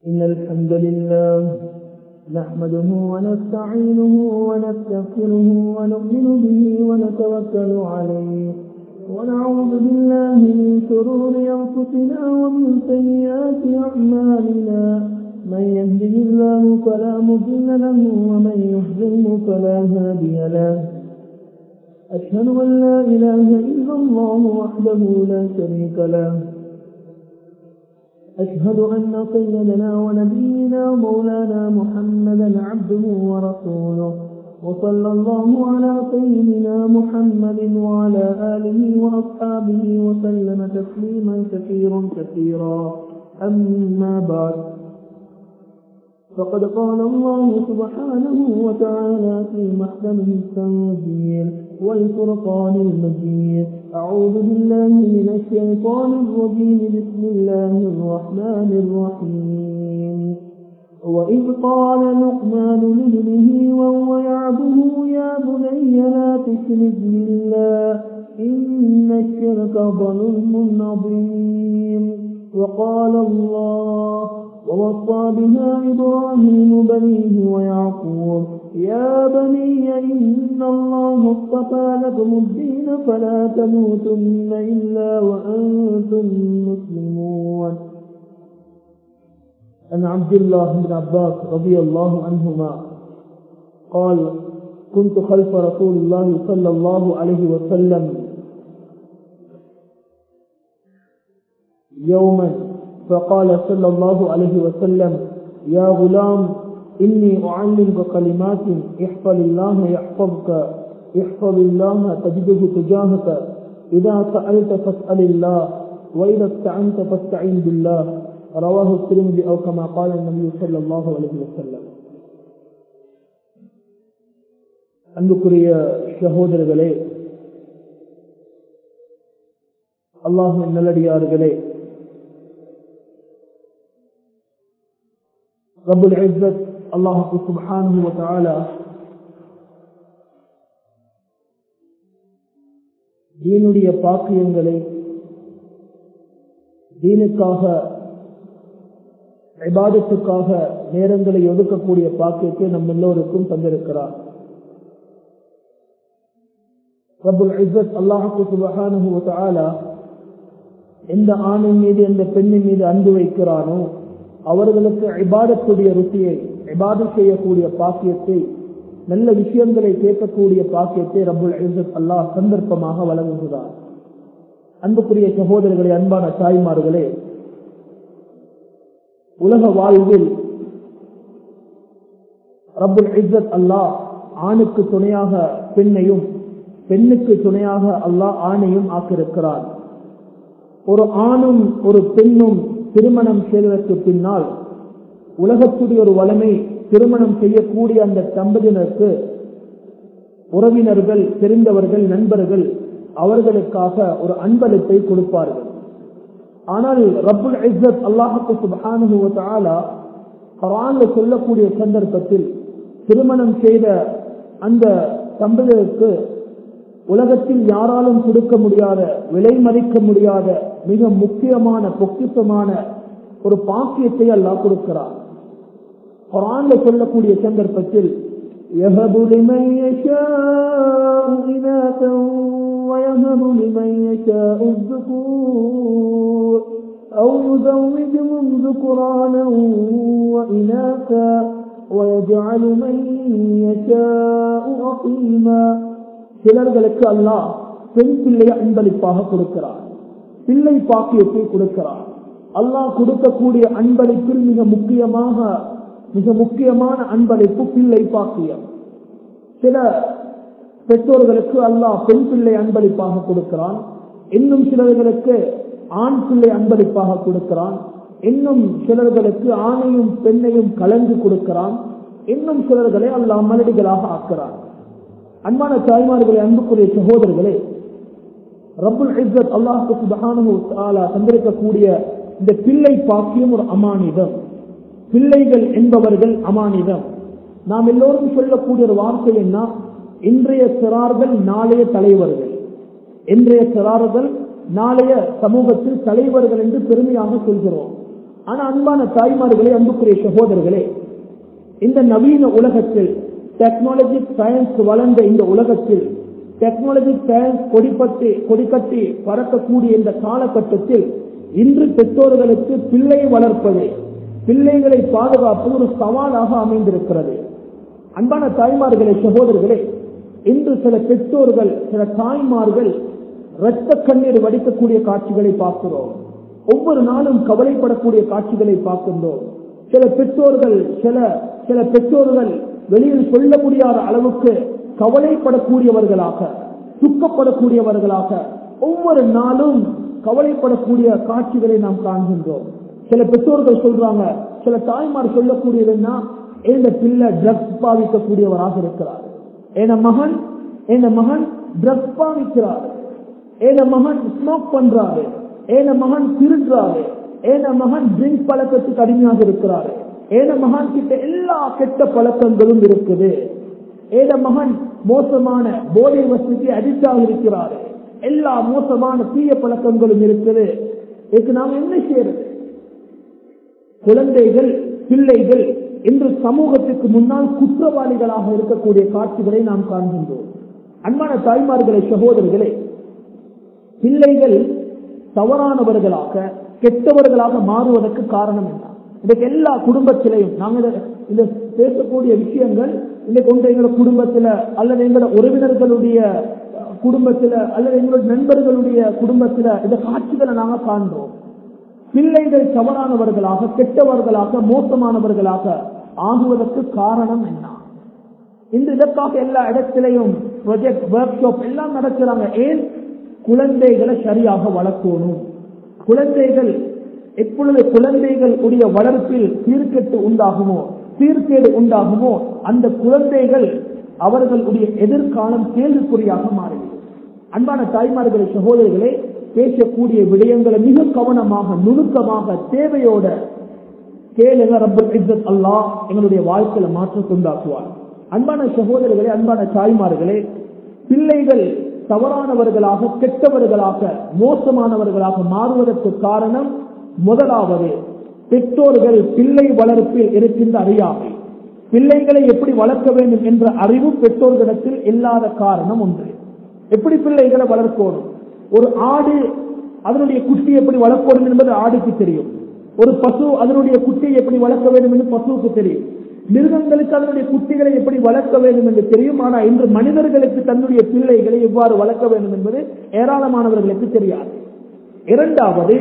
إن الحمد لله نحمده ونستعينه ونستغفره ونؤمن به ونتوكل عليه ونعوذ بالله من شرور أنفسنا ومن سيئات أعمالنا من يهده الله فلا مضل له ومن يحزنه فلا هادي له أشهد أن لا إله إلا الله وحده لا شريك له أشهد أن سيدنا ونبينا مولانا محمدا عبده ورسوله وصلى الله على سيدنا محمد وعلى آله وأصحابه وسلم تسليما كثيرا كثيرا أما بعد فقد قال الله سبحانه وتعالى في محكمه التنزيل والفرقان المجيد أعوذ بالله من الشيطان الرجيم بسم الله الرحمن الرحيم وإذ قال لقمان لابنه وهو يعبه يا بني لا تشرك بالله إن الشرك ظلم عظيم وقال الله ووصى بها إبراهيم بنيه ويعقوب يا بني إن الله اصطفى لكم الدين فلا تموتن إلا وأنتم مسلمون عن عبد الله بن عباس رضي الله عنهما قال كنت خلف رسول الله صلى الله عليه وسلم يوما فقال صلى الله عليه وسلم يا غلام إني أعلمك كلمات احفظ الله يحفظك احفظ الله تجده تجاهك إذا سألت فاسأل الله وإذا استعنت فاستعين بالله رواه الترمذي أو كما قال النبي صلى الله عليه وسلم அன்புக்குரிய சகோதரர்களே அல்லாஹின் நல்லடியார்களே ரபுல் இஸ்ஸத் அல்லாஹுக்கு சுப்ஹானஹு வ தஆலா தீனுடைய பாக்கியங்களை தீனுக்காக இபாதத்துக்காக நேரங்களை ஒதுக்கக்கூடிய பாக்கியத்தை நம் எல்லோருக்கும் தந்திருக்கிறார் ரபுல் இஸ்ஸத் அல்லாஹுக்கு சுப்ஹானஹு வ தஆலா எந்த ஆணின் மீது எந்த பெண்ணின் மீது அன்பு வைக்கிறானோ அவர்களுக்கு இபாதத்துடைய ருசியை இபாது செய்யக்கூடிய பாக்கியத்தை நல்ல விஷயங்களை கேட்கக்கூடிய பாக்கியத்தை ரபுல் இசத் அல்லாஹ் சந்தர்ப்பமாக வழங்குகிறார் அன்புக்குரிய சகோதரர்களே அன்பான தாய்மார்களே உலக வாழ்வில் ரபுல் இசத் அல்லாஹ் ஆணுக்கு துணையாக பெண்ணையும் பெண்ணுக்கு துணையாக அல்லாஹ் ஆணையும் ஆக்கியிருக்கிறார் ஒரு ஆணும் ஒரு பெண்ணும் திருமணம் செய்வதற்கு பின்னால் உலகத்துடைய ஒரு வளமை திருமணம் செய்யக்கூடிய அந்த தம்பதியினருக்கு உறவினர்கள் தெரிந்தவர்கள் நண்பர்கள் அவர்களுக்காக ஒரு அன்பளிப்பை கொடுப்பார்கள் ஆனால் ரபுல் இஸ்ஸத் அல்லாஹுக்கு சுபானுவத்தாலா குரான்ல சொல்லக்கூடிய சந்தர்ப்பத்தில் திருமணம் செய்த அந்த தம்பதியருக்கு உலகத்தில் யாராலும் கொடுக்க முடியாத விலை மதிக்க முடியாத மிக முக்கியமான பொக்கிசமான ஒரு பாக்கியத்தை அல்லாஹ் கொடுக்கிறார் குரான்ல சொல்லக்கூடிய சந்தர்ப்பத்தில் يهب لمن يشاء إناثا ويهب لمن يشاء الذكور أو يزوجهم ذكرانا وإناثا ويجعل من يشاء عقيما சிலர்களுக்கு அல்லாஹ் பெண் பிள்ளையை அன்பளிப்பாக கொடுக்கிறார் பிள்ளை பாக்கியத்தை கொடுக்கிறார் அல்லாஹ் கொடுக்கக்கூடிய அன்பளிப்பில் மிக முக்கியமாக மிக முக்கியமான அன்பளிப்பு பிள்ளை பாக்கியம் சில பெற்றோர்களுக்கு அல்லாஹ் பெண் பிள்ளை அன்பளிப்பாக கொடுக்கிறான் இன்னும் சிலர்களுக்கு ஆண் பிள்ளை அன்பளிப்பாக கொடுக்கிறான் இன்னும் சிலர்களுக்கு ஆணையும் பெண்ணையும் கலந்து கொடுக்கிறான் இன்னும் சிலர்களை அல்லாஹ் மலடிகளாக ஆக்கிறான் அன்பான தாய்மார்களே அன்புக்குரிய சகோதரர்களே ரபுல் இஸ்ஸத் அல்லாஹு சுபஹானஹு தஆலா தந்திருக்கக்கூடிய இந்த பிள்ளை பாக்கியம் ஒரு அமானிதம் பிள்ளைகள் என்பவர்கள் அமானிதம் நாம் எல்லோரும் சொல்லக்கூடிய ஒரு வார்த்தை என்ன இன்றைய சிறார்கள் நாளைய தலைவர்கள் இன்றைய சிறார்கள் நாளைய சமூகத்தில் தலைவர்கள் என்று பெருமையாக சொல்கிறோம் ஆனா அன்பான தாய்மார்களே அன்புக்குரிய சகோதரர்களே இந்த நவீன உலகத்தில் டெக்னாலஜி சயின்ஸ் வளர்ந்த இந்த உலகத்தில் டெக்னாலஜி சயின்ஸ் கொடிப்பட்டு கொடிக்கட்டி பறக்கக்கூடிய இந்த காலகட்டத்தில் இன்று பெற்றோர்களுக்கு பிள்ளை வளர்ப்பது பிள்ளைகளை பாதுகாப்பது ஒரு சவாலாக அமைந்திருக்கிறது அன்பான தாய்மார்களே சகோதரர்களே இன்று சில பெற்றோர்கள் சில தாய்மார்கள் இரத்த கண்ணீர் வடிக்கக்கூடிய காட்சிகளை பார்க்கிறோம் ஒவ்வொரு நாளும் கவலைப்படக்கூடிய காட்சிகளை பார்க்கின்றோம் சில பெற்றோர்கள் சில சில பெற்றோர்கள் வெளியில் சொல்ல முடியாத அளவுக்கு கவலைப்படக்கூடியவர்களாக துக்கப்படக்கூடியவர்களாக ஒவ்வொரு நாளும் கவலைப்படக்கூடிய காட்சிகளை நாம் காண்கின்றோம் சில பெற்றோர்கள் சொல்றாங்க சில தாய்மார் சொல்லக்கூடியதுன்னா இந்த பிள்ளை ட்ரக்ஸ் பாவிக்கக்கூடியவராக இருக்கிறார் என மகன் என் மகன் ட்ரக்ஸ் பாவிக்கிறார் என் மகன் ஸ்மோக் பண்றாரு என் மகன் திருடுறாரு என் மகன் ட்ரிங்க் பழக்கத்துக்கு அடிமையாக இருக்கிறாரு என் மகன் கிட்ட எல்லா கெட்ட பழக்கங்களும் இருக்குது ஏத மகன் மோசமான போதை வசதிக்கு அடிக்டாக இருக்கிறாரு எல்லா மோசமான தீய பழக்கங்களும் இருக்குது இதுக்கு நாம் என்ன செய்யறது குழந்தைகள் பிள்ளைகள் இன்று சமூகத்துக்கு முன்னால் குற்றவாளிகளாக இருக்கக்கூடிய காட்சிகளை நாம் காண்கின்றோம் அன்பான தாய்மார்களை சகோதரர்களே பிள்ளைகள் தவறானவர்களாக கெட்டவர்களாக மாறுவதற்கு காரணம் என்ன இதுக்கு எல்லா குடும்பத்திலையும் நாங்கள் இந்த பேசக்கூடிய விஷயங்கள் இன்னைக்கு ஒன்று எங்களோட குடும்பத்துல அல்லது எங்களோட உறவினர்களுடைய குடும்பத்துல அல்லது எங்களோட நண்பர்களுடைய குடும்பத்துல இந்த காட்சிகளை நாங்க காண்றோம் பிள்ளைகள் தவறானவர்களாக கெட்டவர்களாக மோசமானவர்களாக ஆகுவதற்கு காரணம் என்ன இன்று இதற்காக எல்லா இடத்திலையும் ப்ரொஜெக்ட் ஒர்க் ஷாப் எல்லாம் நடக்கிறாங்க ஏன் குழந்தைகளை சரியாக வளர்க்கணும் குழந்தைகள் எப்பொழுது குழந்தைகள் உடைய வளர்ப்பில் சீர்கெட்டு உண்டாகுமோ சீர்கேடு உண்டாகுமோ அந்த குழந்தைகள் அவர்களுடைய எதிர்காலம் கேள்விக்குறியாக மாறிவிடும் அன்பான தாய்மார்களை சகோதரிகளே பேசக்கூடிய விடயங்களை மிக கவனமாக நுணுக்கமாக தேவையோட கேளுங்க ரப்பல் இஸ்ஸத் அல்லாஹ் எங்களுடைய வாழ்க்கையில மாற்றத்தை உண்டாக்குவார் அன்பான சகோதரர்களே அன்பான தாய்மார்களே பிள்ளைகள் தவறானவர்களாக கெட்டவர்களாக மோசமானவர்களாக மாறுவதற்கு காரணம் முதலாவது பெற்றோர்கள் பிள்ளை வளர்ப்பில் இருக்கின்ற அறியாமை பிள்ளைகளை எப்படி வளர்க்க வேண்டும் என்ற அறிவு பெற்றோர்களிடத்தில் இல்லாத காரணம் ஒன்று எப்படி பிள்ளைகளை வளர்க்கணும் ஒரு ஆடு அதனுடைய குட்டி எப்படி வளர்க்கணும் என்பது ஆடுக்கு தெரியும் ஒரு பசு அதனுடைய குட்டியை எப்படி வளர்க்க வேண்டும் என்று பசுவுக்கு தெரியும் மிருகங்களுக்கு அதனுடைய குட்டிகளை எப்படி வளர்க்க வேண்டும் என்று தெரியும் ஆனால் இன்று மனிதர்களுக்கு தன்னுடைய பிள்ளைகளை எவ்வாறு வளர்க்க வேண்டும் என்பது ஏராளமானவர்களுக்கு தெரியாது இரண்டாவது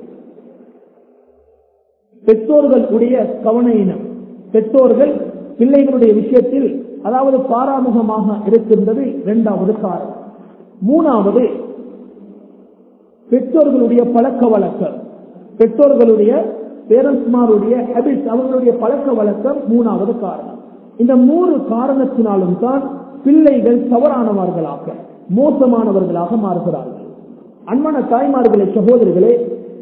பெற்றோர்கள் உடைய கவன இனம் பெற்றோர்கள் பிள்ளைகளுடைய விஷயத்தில் அதாவது பாராமுகமாக இருக்கின்றது இரண்டாவது காரணம் மூணாவது பெற்றோர்களுடைய பழக்க வழக்கம் பெற்றோர்களுடைய பேரண்ட்ஸ்மாருடைய ஹேபிட்ஸ் அவர்களுடைய பழக்க வழக்கம் மூணாவது காரணம் இந்த மூணு காரணத்தினாலும் தான் பிள்ளைகள் தவறானவர்களாக மோசமானவர்களாக மாறுகிறார்கள் அன்பான தாய்மார்களே சகோதரிகளே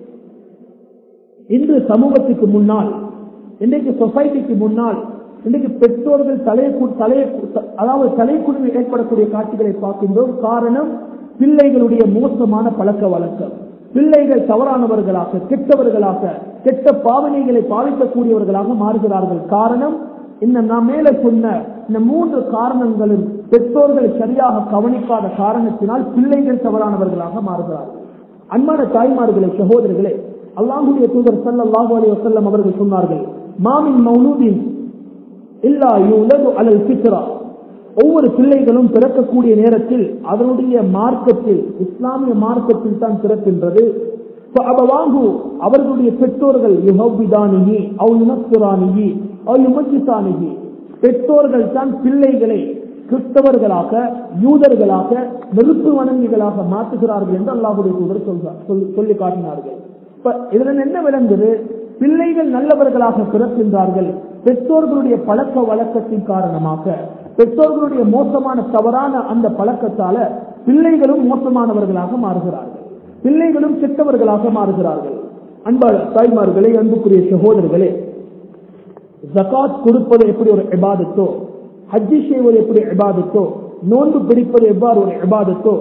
இன்று சமூகத்துக்கு முன்னால் இன்றைக்கு சொசைட்டிக்கு முன்னால் இன்றைக்கு பெற்றோர்கள் தலையை தலையை அதாவது தலைக்குழுவில் ஏற்படக்கூடிய காட்சிகளை பார்க்கின்றோம் காரணம் பிள்ளைகளுடைய மோசமான பழக்க வழக்கம் பிள்ளைகள் தவறானவர்களாக கெட்டவர்களாக கெட்ட பாவனைகளை பாதிக்கக்கூடியவர்களாக மாறுகிறார்கள் காரணம் இந்த நான் மேல சொன்ன இந்த மூன்று காரணங்களும் பெற்றோர்களை சரியாக கவனிக்காத காரணத்தினால் பிள்ளைகள் தவறானவர்களாக மாறுகிறார்கள் அன்பான தாய்மார்களே சகோதரர்களே அல்லாஹுடைய தூதர் சல்லாஹூ அலி வசல்லம் அவர்கள் சொன்னார்கள் மாமின் மௌனூதின் இல்லா யூலது அலல் பித்ரா ஒவ்வொரு பிள்ளைகளும் பிறக்கக்கூடிய நேரத்தில் அதனுடைய மார்க்கத்தில் இஸ்லாமிய மார்க்கத்தில் தான் பிறக்கின்றது வாங்கு அவர்களுடைய பெற்றோர்கள் யுஹவிதானிகி அவ் யுனஸ்துரானிகி அவ் யுமஜிசானிகி பெற்றோர்கள் தான் பிள்ளைகளை கிறிஸ்தவர்களாக யூதர்களாக நெருப்பு வணங்கிகளாக மாற்றுகிறார்கள் என்று அல்லாஹுடைய தூதர் சொல்றார் சொல்லி காட்டினார்கள் இதுல என்ன விளங்குது பிள்ளைகள் நல்லவர்களாக பிறக்கின்றார்கள் பெற்றோர்களுடைய பழக்க வழக்கத்தின் காரணமாக பெற்றோர்களுடைய மோசமான தவறான அந்த பழக்கத்தால பிள்ளைகளும் மோசமானவர்களாக மாறுகிறார்கள் பிள்ளைகளும் கெட்டவர்களாக மாறுகிறார்கள் அன்பா தாய்மார்களே அன்புக்குரிய சகோதரர்களே ஜகாத் கொடுப்பது எப்படி ஒரு எபாதத்தோ ஹஜ்ஜி செய்வது எப்படி எபாதத்தோ நோன்பு பிடிப்பது எவ்வாறு ஒரு எபாதத்தோ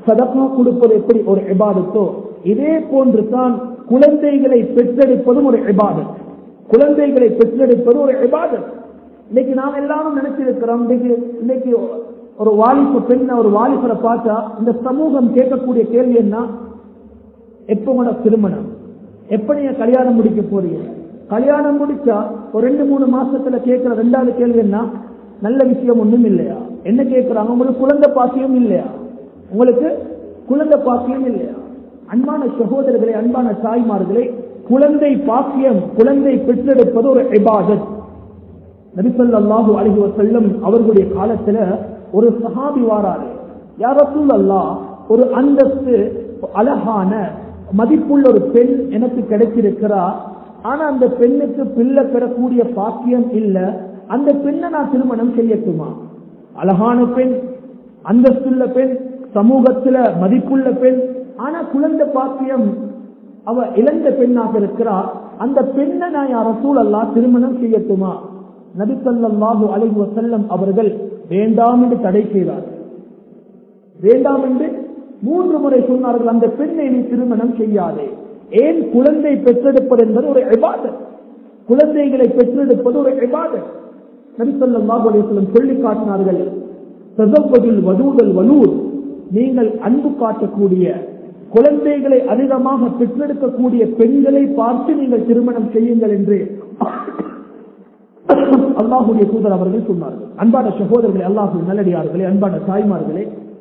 சதகா கொடுப்பது எப்படி ஒரு இபாதத்தோ இதே போன்று தான் குழந்தைகளை பெற்றெடுப்பதும் ஒரு இபாதத் குழந்தைகளை பெற்றெடுப்பது ஒரு இபாதத் இன்னைக்கு நாம் எல்லாரும் நினைச்சிருக்கிறோம் இன்னைக்கு இன்னைக்கு ஒரு வாலிப பெண்ண ஒரு வாலிபரை பார்த்தா இந்த சமூகம் கேட்கக்கூடிய கேள்வி என்ன எப்ப உங்களோட திருமணம் எப்ப நீங்க கல்யாணம் முடிக்க போறீங்க கல்யாணம் முடிச்சா ஒரு ரெண்டு மூணு மாசத்துல கேட்கிற ரெண்டாவது கேள்வி என்ன நல்ல விஷயம் ஒண்ணும் இல்லையா என்ன கேட்கிறாங்க உங்களுக்கு குழந்தை பாக்கியம் இல்லையா உங்களுக்கு குழந்தை பாக்கியம் இல்லையா அன்பான சகோதரர்களே அன்பான தாய்மார்களே குழந்தை பாக்கியம் குழந்தை பெற்றெடுப்பது ஒரு இபாதத் நபிசல்லாஹு அலஹி வசல்லம் அவர்களுடைய காலத்துல ஒரு சஹாபி வாராரு யாரசூல் அல்லா ஒரு அந்தஸ்து அழகான மதிப்புள்ள ஒரு பெண் எனக்கு கிடைச்சிருக்கிறா ஆனா அந்த பெண்ணுக்கு பிள்ளை பெறக்கூடிய பாக்கியம் இல்ல அந்த பெண்ணை நான் திருமணம் செய்யட்டுமா அழகான பெண் அந்தஸ்துள்ள பெண் சமூகத்துல மதிப்புள்ள பெண் ஆனா குழந்தை பாக்கியம் அவ இழந்த பெண்ணாக இருக்கிறார் அந்த பெண்ணை நான் யார் ரசூல் அல்லா திருமணம் செய்யட்டுமா நபிசல்லாஹு அலைஹி வசல்லம் அவர்கள் வேண்டாம் என்று தடை செய்தார்கள் வேண்டாம் என்று மூன்று முறை சொன்னார்கள் அந்த பெண்ணை நீ திருமணம் செய்யாதே ஏன் குழந்தை பெற்றெடுப்பது என்பது ஒரு எபாதத் குழந்தைகளை பெற்றெடுப்பது ஒரு எபாதத் நபிசல்லாஹு அலைஹி வஸல்லம் சொல்லி காட்டினார்கள் தசவ்வதில் வதூதல் வலூர் நீங்கள் அன்பு காட்டக்கூடிய குழந்தைகளை அதிகமாக பெற்றெடுக்கக்கூடிய பெண்களை பார்த்து நீங்கள் திருமணம் செய்யுங்கள் என்று அல்லாஹுடைய தூதர் அவர்கள் சொன்னார்கள் அன்பான சகோதரர்களே அல்லாஹு நல்லடியார்களே அன்பான தாய்மார்களே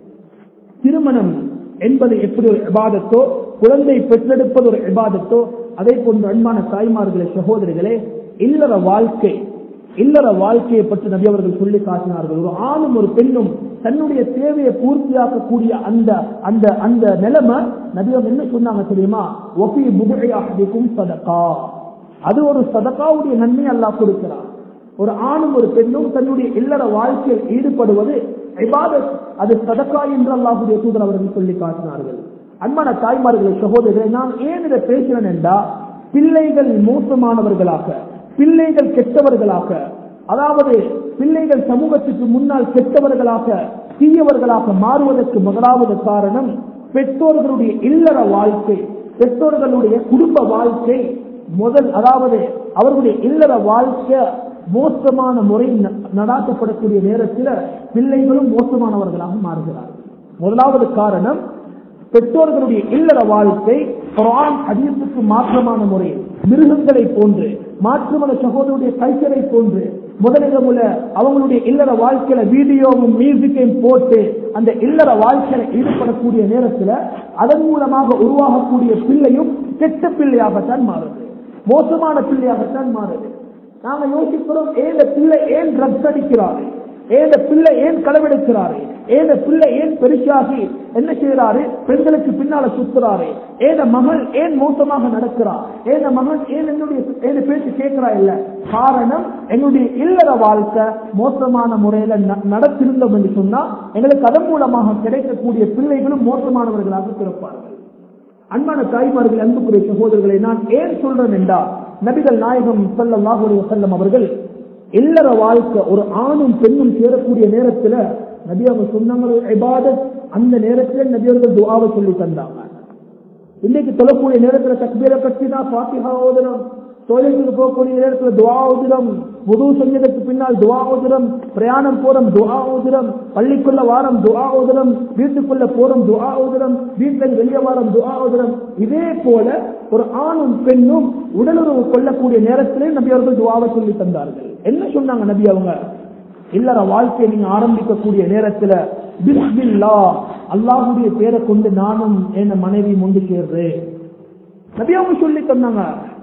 திருமணம் என்பது எப்படி ஒரு விவாதத்தோ குழந்தை பெற்றெடுப்பது ஒரு விவாதத்தோ அதே போன்று அன்பான தாய்மார்களே சகோதரிகளே இல்லற வாழ்க்கை இல்லற வாழ்க்கையை பற்றி நபி அவர்கள் சொல்லி காட்டினார்கள் ஒரு ஆணும் ஒரு பெண்ணும் தன்னுடைய தேவையை பூர்த்தியாக்கக்கூடிய அந்த அந்த அந்த நிலைமை நபியம் என்ன சொன்னாங்க தெரியுமா ஒபி முகையாகும் சதகா அது ஒரு சதகாவுடைய நன்மை அல்லாஹ் கொடுக்கிறார் ஒரு ஆணும் ஒரு பெண்ணும் தன்னுடைய இல்லற வாழ்க்கையில் ஈடுபடுவது இபாதத் அது சதக்கா என்று அல்லாஹுடைய தூதர் அவர்கள் சொல்லி காட்டினார்கள் அன்பான தாய்மார்களை சகோதரர்களை நான் ஏன் இதை பேசுகிறேன் என்றா பிள்ளைகள் மோசமானவர்களாக பிள்ளைகள் கெட்டவர்களாக அதாவது பிள்ளைகள் சமூகத்துக்கு முன்னால் கெட்டவர்களாக தீயவர்களாக மாறுவதற்கு முதலாவது காரணம் பெற்றோர்களுடைய இல்லற வாழ்க்கை பெற்றோர்களுடைய குடும்ப வாழ்க்கை முதல் அதாவது அவர்களுடைய இல்லற வாழ்க்கை மோசமான முறை நடாத்தப்படக்கூடிய நேரத்தில் பிள்ளைகளும் மோசமானவர்களாக மாறுகிறார்கள் முதலாவது காரணம் பெற்றோர்களுடைய இல்லற வாழ்க்கை குரான் ஹதீஸுக்கு மாற்றமான முறையில் மிருகங்களை போன்று மாற்றுமத சகோதரருடைய கல்ச்சரை போன்று முதலிடமுள்ள அவங்களுடைய இல்லற வாழ்க்கையில வீடியோவும் மியூசிக்கையும் போட்டு அந்த இல்லற வாழ்க்கையில ஈடுபடக்கூடிய நேரத்தில் அதன் மூலமாக உருவாகக்கூடிய பிள்ளையும் கெட்ட பிள்ளையாகத்தான் மாறுது மோசமான பிள்ளையாகத்தான் மாறுது நாங்க யோசிக்கிறோம் ஏன் பிள்ளை ஏன் ட்ரக்ஸ் அடிக்கிறாரு ஏன் பிள்ளை ஏன் களவெடுக்கிறாரு ஏன் பிள்ளை ஏன் பெருசாகி என்ன செய்யறாரு பெண்களுக்கு பின்னால சுத்துறாரு ஏத மகள் ஏன் மோசமாக நடக்கிறார் ஏத மகன் ஏன் என்னுடைய ஏத பேச்சு கேட்கிறா இல்ல காரணம் என்னுடைய இல்லற வாழ்க்கை மோசமான முறையில நடத்திருந்தோம் என்று சொன்னா எங்களுக்கு அதன் மூலமாக கிடைக்கக்கூடிய பிள்ளைகளும் மோசமானவர்களாக பிறப்பார்கள் அன்பான தாய்மார்கள் அன்புக்குரிய சகோதரர்களை நான் ஏன் சொல்றேன் என்றால் நபிகள் நாயகம் சல்லாஹூ செல்லம் அவர்கள் இல்லற வாழ்க்கை ஒரு ஆணும் பெண்ணும் சேரக்கூடிய நேரத்துல நபி அவங்க சொன்னாங்க அந்த நேரத்தில் நபி அவர்கள் துவாவை சொல்லி தந்தாங்க இன்னைக்கு தொழக்கூடிய நேரத்துல தக்பீரை கட்டி தான் பாத்திகா ஓதனம் தொழிலுக்கு போகக்கூடிய நேரத்துல துவா ஓதுரம் புது செஞ்சதுக்கு பின்னால் துவா ஓதுரம் பிரயாணம் போறோம் துவா ஓதுரம் பள்ளிக்குள்ள வாரம் துவா ஓதுரம் வீட்டுக்குள்ள போறோம் துவா ஓதுரம் வீட்டில் வெளியே வாரம் துவா ஓதுரம் இதே போல ஒரு ஆணும் பெண்ணும் உடலுறவு கொள்ளக்கூடிய நேரத்திலே நபி அவர்கள் துவாவை சொல்லி தந்தார்கள் என்ன சொன்னாங்க நபி அவங்க இல்லற வாழ்க்கையை நீங்க ஆரம்பிக்கக்கூடிய நேரத்துல பிஸ்மில்லா அல்லாஹுடைய பேரை கொண்டு நானும் என் மனைவி முண்டு சேர்றேன் நபி அவங்க சொல்லி தந்தாங்க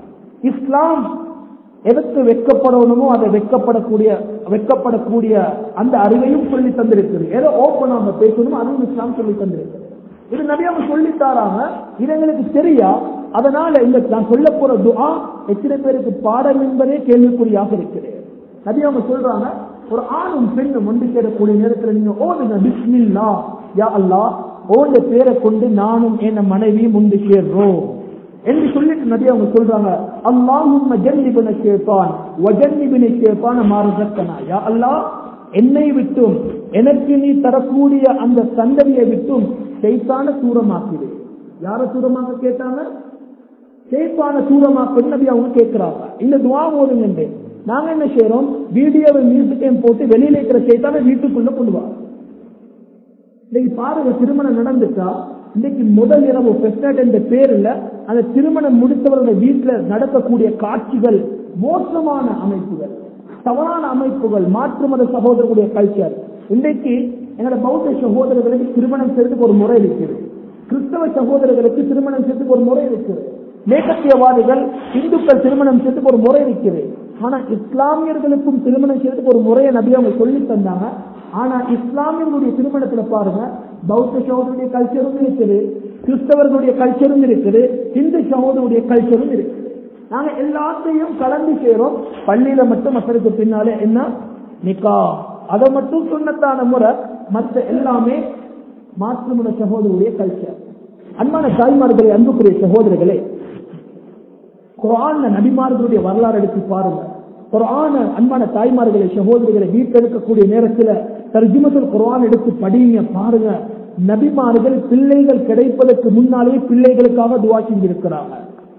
இஸ்லாம் எதற்கு வெட்கப்படணுமோ அதை வெட்கப்படக்கூடிய வெட்கப்படக்கூடிய அந்த அறிவையும் சொல்லி தந்திருக்கிறது ஏதோ ஓப்பனாக பேசணுமோ அதுவும் இஸ்லாம் சொல்லி தந்திருக்கிறது இது நபி அவங்க சொல்லி தாராங்க இது எங்களுக்கு தெரியா அதனால இந்த நான் சொல்ல போற துஆ எத்தனை பேருக்கு பாடம் என்பதே கேள்விக்குறியாக இருக்கிறது நபி அவங்க சொல்றாங்க ஒரு ஆணும் பெண்ணும் ஒன்று சேரக்கூடிய நேரத்தில் நீங்க ஓதுங்க பிஸ்மில்லா யா அல்லாஹ் ஓந்த பேரை கொண்டு நானும் என் மனைவியும் ஒன்று சேர்றோம் என்று சொல்லிட்டு நபி அவங்க சொல்றாங்க அல்லாஹும் ஜன்னிபின கேப்பான் வஜன்னிபினை கேப்பான மாறுதக்கனா யா அல்லாஹ் என்னை விட்டும் எனக்கு நீ தரக்கூடிய அந்த சந்ததியை விட்டும் ஷைத்தான தூரமாக்குது யார தூரமாக கேட்டாங்க ஷைத்தான தூரமாக்கு நபி அவங்க கேட்கிறாங்க இந்த துவா ஓதுங்க நாங்க என்ன செய்யறோம் வீடியோவை மியூசிக்கையும் போட்டு வெளியில இருக்கிற ஷைத்தான வீட்டுக்குள்ள கொண்டு வா இன்னைக்கு பாருங்க திருமணம் நடந்துட்டா இன்னைக்கு முதல் இரவு பெஸ்ட் என்ற பேர்ல அந்த திருமணம் முடித்தவர்கள் வீட்டுல நடக்கக்கூடிய காட்சிகள் மோசமான அமைப்புகள் தவறான அமைப்புகள் மாற்று மத சகோதரர்களுடைய கல்ச்சர் இன்றைக்கு எங்களோட பௌத்த சகோதரர்களுக்கு திருமணம் செய்யறதுக்கு ஒரு முறை இருக்குது கிறிஸ்தவ சகோதரர்களுக்கு திருமணம் செய்யறதுக்கு ஒரு முறை இருக்குது மேற்கத்தியவாதிகள் இந்துக்கள் திருமணம் செய்யறதுக்கு ஒரு முறை இருக்குது ஆனா இஸ்லாமியர்களுக்கும் திருமணம் செய்யறதுக்கு ஒரு முறையை நபி அவங்க சொல்லி தந்தாங்க ஆனா இஸ்லாமியர்களுடைய திருமணத்துல பாருங்க பௌத்த சகோதரருடைய கல்ச்சரும் இருக்குது கிறிஸ்தவர்களுடைய கல்ச்சரும் இருக்குது இந்து சகோதரருடைய கல்ச்சரும் இருக்குது நாங்க எல்லாத்தையும் கலந்து செய்யறோம் பள்ளியில மட்டும் மக்களுக்கு பின்னாலே என்ன நிக்கா அதை மட்டும் சுண்ணத்தான முறை மற்ற எல்லாமே மாற்றுமுறை சகோதரருடைய கல்ச்சர் அன்பான தாய்மார்களே அன்புக்குரிய சகோதரர்களே குரான் நபிமார்களுடைய வரலாறு எடுத்து பாருங்க குரான அன்பான தாய்மார்களை சகோதரிகளை வீட்டில் இருக்கக்கூடிய நேரத்தில் தர்ஜிமத்தில் குரான் எடுத்து படிங்க பாருங்க நபிமார்கள் பிள்ளைகள் கிடைப்பதற்கு முன்னாலே பிள்ளைகளுக்காக துவா செஞ்சிருக்கிறாங்க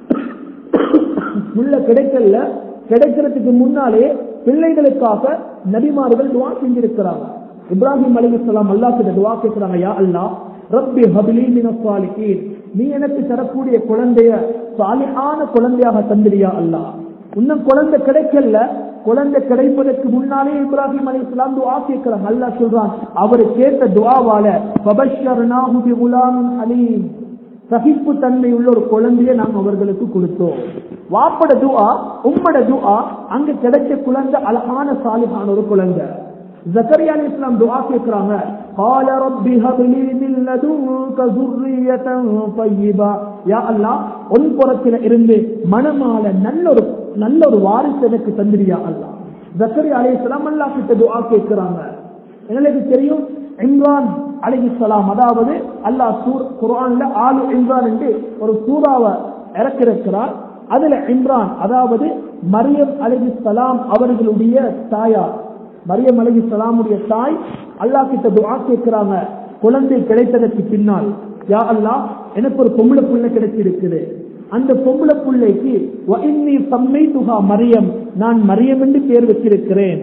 முள்ள கிடைக்கல கிடைக்கிறதுக்கு முன்னாலே பிள்ளைகளுக்காக நபிமார்கள் துவா செஞ்சிருக்கிறாங்க இப்ராஹிம் அலிகலாம் அல்லா கிட்ட துவா கேட்கிறாங்க யா அல்லா ரப்பி ஹபிலி மின சாலிஹீன் நீ எனக்கு தரக்கூடிய குழந்தைய சாலிஹான குழந்தையாக தந்திரியா அல்லா இன்னும் குழந்தை கிடைக்கல குழந்தை கிடைப்பதற்கு முன்னாலே இப்ராஹிம் அலி இஸ்லாம் துவா கேட்கிறாங்க அல்லா சொல்றான் அவர் கேட்ட துவாவால பபஷர்னாஹு பி குலாமின் அலீம் சகிப்பு தன்மை உள்ள ஒரு குழந்தைய நாம் அவர்களுக்கு கொடுத்தோம் வாப்பட துவா உம்மட துவா அங்க கிடைச்ச குழந்தை அழகான சாலிஹான ஒரு குழந்தை ஜக்கரியா அலி இஸ்லாம் துவா கேட்கிறாங்க قال رب هب لي من لدنك ذرية طيبة يا الله உன் புறத்தில இருந்து மனமால நல்ல ஒரு நல்ல ஒரு வாரிசு எனக்கு தந்திரியா அல்லா ஜக்கரியா அலி இஸ்லாம் அல்லா கிட்ட துவா கேட்கிறாங்க எங்களுக்கு தெரியும் இம்ரான் அலிஹிஸ்லாம் அதாவது அல்லாஹ் சூர் குரான்ல ஆலு இம்ரான் என்று ஒரு சூறாவை இறக்கிருக்கிறார் அதுல இம்ரான் அதாவது மரியம் அலிஹிஸ்லாம் அவர்களுடைய தாயார் மரியம் அலி சலாமுடைய தாய் அல்லாஹ் கிட்ட துவா கேட்கிறாங்க குழந்தை கிடைத்ததற்கு பின்னால் யா அல்லாஹ் எனக்கு ஒரு பொம்பளை புள்ள கிடைச்சிருக்குது அந்த பொம்பளை பிள்ளைக்கு சம்மை துகா மரியம் நான் மரியம் என்று பேர் வச்சிருக்கிறேன்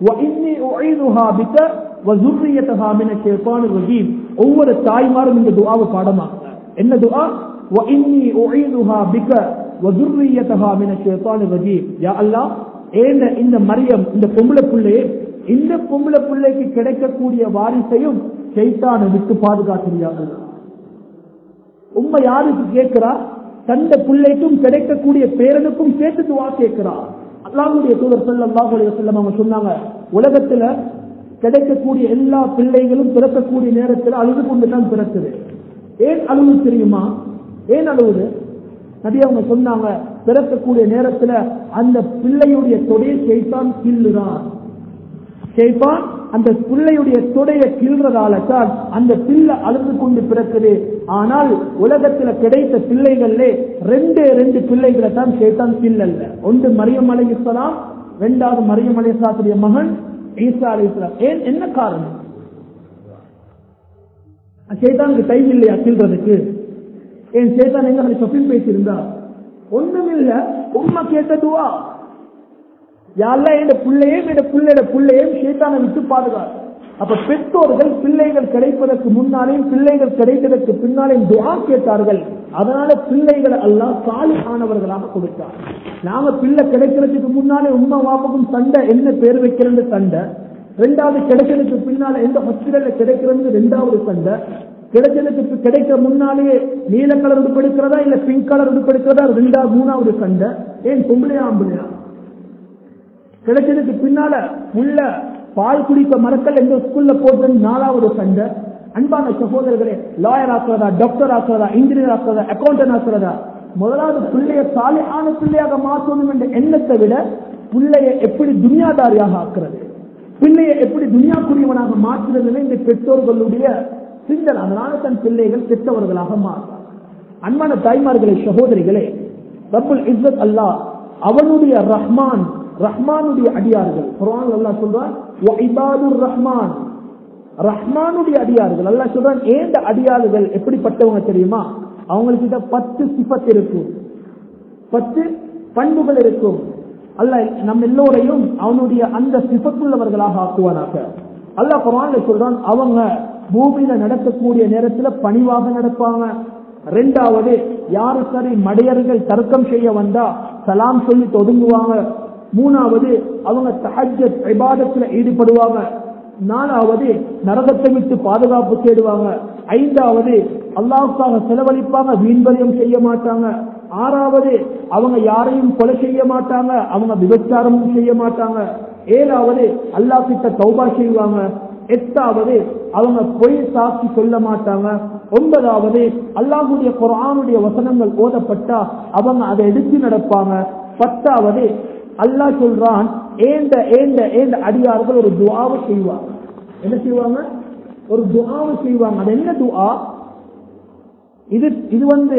ஒவ்வொரு தாய்மாரும் இந்த துவாவை பாடமாக என்ன துவா இந்த மரியம் இந்த பொம்பளை பிள்ளையே இந்த பொம்பளை பிள்ளைக்கு கிடைக்கக்கூடிய வாரிசையும் செய்தான விட்டு பாதுகாக்கிறார்கள் உண்மை யாருக்கு கேட்கிறா தந்த பிள்ளைக்கும் கிடைக்கக்கூடிய பேரனுக்கும் சேர்த்து துவா கேட்கிறா அல்லாவுடைய தூதர் செல்லம் செல்லம் அவங்க சொன்னாங்க உலகத்துல கிடைக்கக்கூடிய எல்லா பிள்ளைகளும் பிறக்கக்கூடிய நேரத்தில் அழுது கொண்டு தான் பிறக்குது ஏன் அழுவு தெரியுமா ஏன் அழுவுது நபி அவங்க சொன்னாங்க பிறக்கக்கூடிய நேரத்துல அந்த பிள்ளையுடைய தொடையை செய்தான் கில்லுறான் செய்தான் அந்த பிள்ளையுடைய தொடைய கிள்றதால தான் அந்த பிள்ளை அழுது கொண்டு பிறக்குது ஆனால் உலகத்துல கிடைத்த பிள்ளைகள்ல ரெண்டு ரெண்டு பிள்ளைகளை தான் சேத்தான் கில்லல்ல ஒன்று மரியம் அலை இஸ்லாம் ரெண்டாவது மரியம் அலை இஸ்லாத்துடைய மகன் ஈசா அலை இஸ்லாம் ஏன் என்ன காரணம் சேத்தானுக்கு டைம் இல்லையா கிள்றதுக்கு ஏன் சேத்தான் எங்க சொப்பிங் பேசியிருந்தா ஒண்ணுமில்ல உண்மை கேட்டதுவா யாரெல்லாம் என் பிள்ளையும் என் பிள்ளையோட பிள்ளையும் சேத்தானை விட்டு பாதுகாத்து அப்ப பெற்றோர்கள் பிள்ளைகள் கிடைப்பதற்கு முன்னாலேயும் பிள்ளைகள் கிடைத்ததற்கு பின்னாலேயும் துவா கேட்டார்கள் அதனால பிள்ளைகளை எல்லாம் சாலி ஆனவர்களாக கொடுத்தார் நாம பிள்ளை கிடைக்கிறதுக்கு முன்னாலே உண்மை வாப்பக்கும் சண்டை என்ன பேர் வைக்கிறது சண்டை ரெண்டாவது கிடைக்கிறதுக்கு பின்னால எந்த ஹாஸ்பிட்டல்ல கிடைக்கிறது ரெண்டாவது சண்டை கிடைச்சதுக்கு கிடைக்க முன்னாலேயே நீல கலர் உடுப்படுக்கிறதா இல்ல பிங்க் கலர் உடுப்படுக்கிறதா ரெண்டாவது மூணாவது சண்டை ஏன் பொம்பளையா ஆம்பளையா கிடைச்சதுக்கு பின்னால உள்ள பால் குடிக்க மறக்கல் எந்த ஸ்கூல்ல போட்டு நாலாவது சண்டை அன்பான சகோதரர்களே லாயர் ஆக்குறதா டாக்டர் ஆக்குறதா இன்ஜினியர் ஆக்குறதா அக்கௌண்டன்ட் ஆக்குறதா முதலாவது பிள்ளைய சாலையான பிள்ளையாக மாற்றணும் என்ற எண்ணத்தை விட பிள்ளைய எப்படி துனியாதாரியாக ஆக்குறது பிள்ளையை எப்படி துனியாக்குரியவனாக மாற்றுறது இந்த பெற்றோர்களுடைய சிந்தனை அதனால தன் பிள்ளைகள் கெட்டவர்களாக மாறுறார் அன்பான தாய்மார்களே சகோதரிகளே ரப்புல் இஸ்ஸத் அல்லாஹ் அவனுடைய ரஹ்மான் ரஹ்மானுடைய அடியார்கள் குர்ஆன் அல்லாஹ் சொல்றான் வ இபாதுர் ரஹ்மான் ரஹ்மானுடைய அடியார்கள் அல்லா சொல்றான் ஏந்த அடியாறுகள் எப்படிப்பட்டவங்க தெரியுமா அவங்களுக்கு பத்து சிபத் இருக்கும் பத்து பண்புகள் இருக்கும் அல்ல நம்ம எல்லோரையும் அவனுடைய அந்த சிபத்துள்ளவர்களாக ஆக்குவானாக அல்லாஹ் குரான்ல சொல்றான் அவங்க பூமியில நடக்கக்கூடிய நேரத்துல பணிவாக நடப்பாங்க ரெண்டாவது யாரு சரி மடையர்கள் தர்க்கம் செய்ய வந்தா சலாம் சொல்லி ஒதுங்குவாங்க மூணாவது அவங்க தஹஜத் இபாதத்துல ஈடுபடுவாங்க நாலாவது நரகத்தை விட்டு பாதுகாப்பு தேடுவாங்க ஐந்தாவது அல்லாவுக்காக செலவழிப்பாங்க வீண்வரியம் செய்ய மாட்டாங்க ஆறாவது அவங்க யாரையும் கொலை செய்ய மாட்டாங்க அவங்க விபச்சாரமும் செய்ய மாட்டாங்க ஏழாவது அல்லா கிட்ட தௌபா செய்வாங்க எட்டாவது அவங்க பொய் சாட்சி சொல்ல மாட்டாங்க ஒன்பதாவது அல்லாஹுடைய குரானுடைய வசனங்கள் ஓதப்பட்டா அவங்க அதை எடுத்து நடப்பாங்க பத்தாவது அல்லாஹ் சொல்றான் ஏந்த ஏந்த ஏந்த அடியார்கள் ஒரு துவாவை செய்வாங்க என்ன செய்வாங்க ஒரு துவாவை செய்வாங்க அது என்ன துவா இது இது வந்து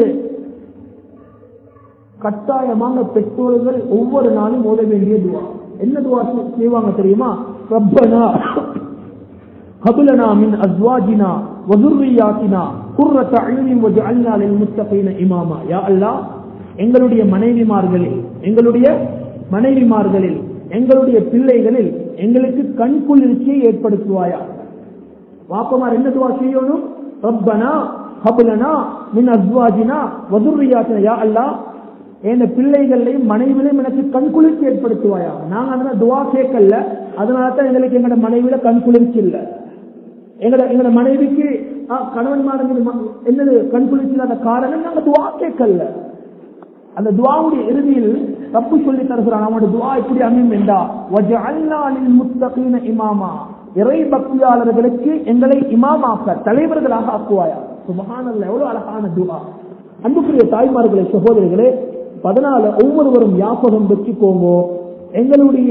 கட்டாயமாக பெற்றோர்கள் ஒவ்வொரு நாளும் ஓத வேண்டிய துவா என்ன துவா செய்வாங்க தெரியுமா ரப்பனா ஹபுலனா மின் அஸ்வாஜினா வதுர்ரியாத்தினா குர்ரத்த அழுவின் வஜஅல்னா லில்முத்தகீன இமாமா யா அல்லாஹ் எங்களுடைய மனைவிமார்களில் எங்களுடைய மனைவிமார்களில் எங்களுடைய பிள்ளைகளில் எங்களுக்கு கண் குளிர்ச்சியை ஏற்படுத்துவாயா வாப்பமார் என்ன துவா செய்யணும் ரப்பனா ஹபுலனா மின் அஸ்வாஜினா வதுர்ரியாத்தினா யா அல்லாஹ் என் பிள்ளைகளையும் மனைவிலையும் எனக்கு கண் குளிர்ச்சி ஏற்படுத்துவாயா நாங்க அதனால துவா கேட்கல அதனால தான் எங்களுக்கு எங்களோட மனைவியில கண் குளிர்ச்சி இல்ல எங்களோட எங்களோட மனைவிக்கு கணவன் மாதங்கள் என்னது கண் குளிர்ச்சி இல்லாத காரணம் நாங்க துவா கேட்கல அந்த துவாவுடைய இறுதியில் தப்பு சொல்லி தருகிறான் அவனோட துவா எப்படி அமையும் என்றா முத்தகீன இமாமா இறை பக்தியாளர்களுக்கு எங்களை இமாமாக்க தலைவர்களாக ஆக்குவாயா சுபகானல்ல எவ்வளவு அழகான துவா அன்புக்குரிய தாய்மார்களே சகோதரிகளே பதினாலு ஒவ்வொருவரும் ஞாபகம் வச்சுக்கோங்க எங்களுடைய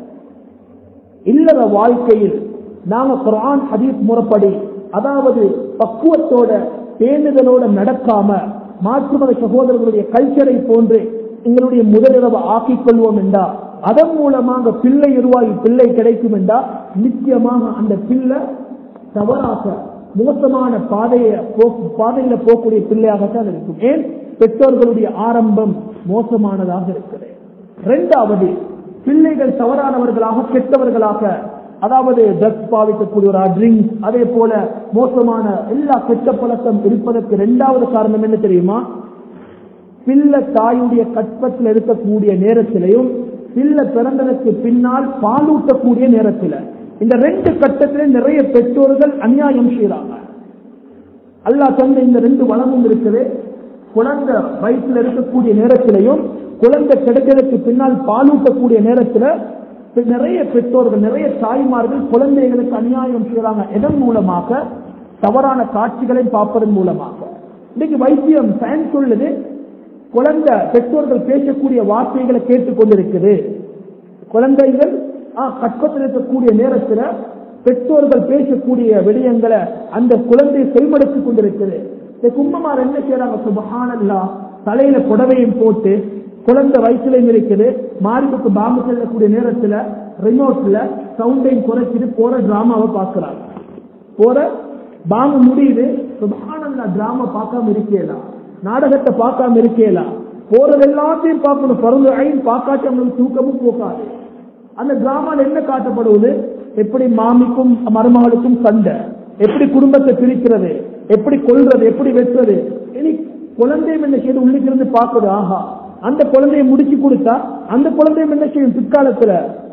இல்லற வாழ்க்கையில் நாங்க குரான் ஹதீஸ் முறைப்படி அதாவது பக்குவத்தோட பேணுதலோட நடக்காம மாற்றுமத சகோதரர்களுடைய கல்ச்சரை போன்று எங்களுடைய முதலிரவை ஆக்கிக் கொள்வோம் என்றா அதன் மூலமாக பிள்ளை உருவாகி பிள்ளை கிடைக்கும் என்றா நிச்சயமாக அந்த பிள்ளை தவறாக மோசமான பாதையை பாதையில போகக்கூடிய பிள்ளையாகத்தான் இருக்கும் ஏன் பெற்றோர்களுடைய ஆரம்பம் மோசமானதாக இருக்கிறது இரண்டாவது பிள்ளைகள் தவறானவர்களாக கெட்டவர்களாக அதாவது ட்ரக்ஸ் பாவிக்கக்கூடிய ஒரு ட்ரிங்க்ஸ் அதே போல மோசமான எல்லா கெட்ட பழக்கம் இருப்பதற்கு இரண்டாவது காரணம் என்ன தெரியுமா பிள்ளை தாயுடைய கற்பத்தில் இருக்கக்கூடிய நேரத்திலையும் பிள்ளை பிறந்ததற்கு பின்னால் பாலூட்டக்கூடிய நேரத்தில் இந்த ரெண்டு கட்டத்திலே நிறைய பெற்றோர்கள் அநியாயம் செய்யறாங்க அல்லாஹ் தந்த இந்த ரெண்டு வளமும் இருக்குது குழந்தை வயிற்றுல இருக்கக்கூடிய நேரத்திலையும் குழந்தை கிடைக்கிறதுக்கு பின்னால் பாலூட்டக்கூடிய நேரத்துல நிறைய பெற்றோர்கள் நிறைய தாய்மார்கள் குழந்தைகளுக்கு அநியாயம் செய்யறாங்க எதன் மூலமாக தவறான காட்சிகளை பார்ப்பதன் மூலமாக இன்னைக்கு வைத்தியம் சயின்ஸ் சொல்லுது குழந்தை பெற்றோர்கள் பேசக்கூடிய வார்த்தைகளை கேட்டுக்கொண்டிருக்குது குழந்தைகள் கற்பத்தில் இருக்கக்கூடிய நேரத்தில் பெற்றோர்கள் பேசக்கூடிய விடயங்களை அந்த குழந்தை செல்மடுத்திக் கொண்டிருக்குது இந்த கும்பமார் என்ன செய்யறாங்க சுபஹானல்லா தலையில புடவையும் போட்டு குழந்தை வயசுலையும் இருக்குது மாரிபுக்கு பாம்பு செல்லக்கூடிய நேரத்துல ரிமோட்ல சவுண்டையும் குறைச்சிட்டு போற டிராமாவை பாக்குறாங்க போற பாம்பு முடியுது சுபஹானல்லா டிராமா பார்க்காம இருக்கேலாம் நாடகத்தை பார்க்காம இருக்கேலாம் போறது எல்லாத்தையும் பார்க்கணும் பருந்து ஐன் பார்க்காட்டி அவங்களுக்கு தூக்கமும் போக்காது அந்த டிராமால என்ன காட்டப்படுவது எப்படி மாமிக்கும் மருமகளுக்கும் சண்டை எப்படி குடும்பத்தை பிரிக்கிறது எப்படி கொள்றது எப்படி வெட்டுறது இனி குழந்தையும் என்ன செய்து உள்ளுக்கு இருந்து பார்க்குது ஆஹா அந்த குழந்தையை முடிச்சு கொடுத்தா அந்த குழந்தையும் என்ன செய்யும் பிற்காலத்துல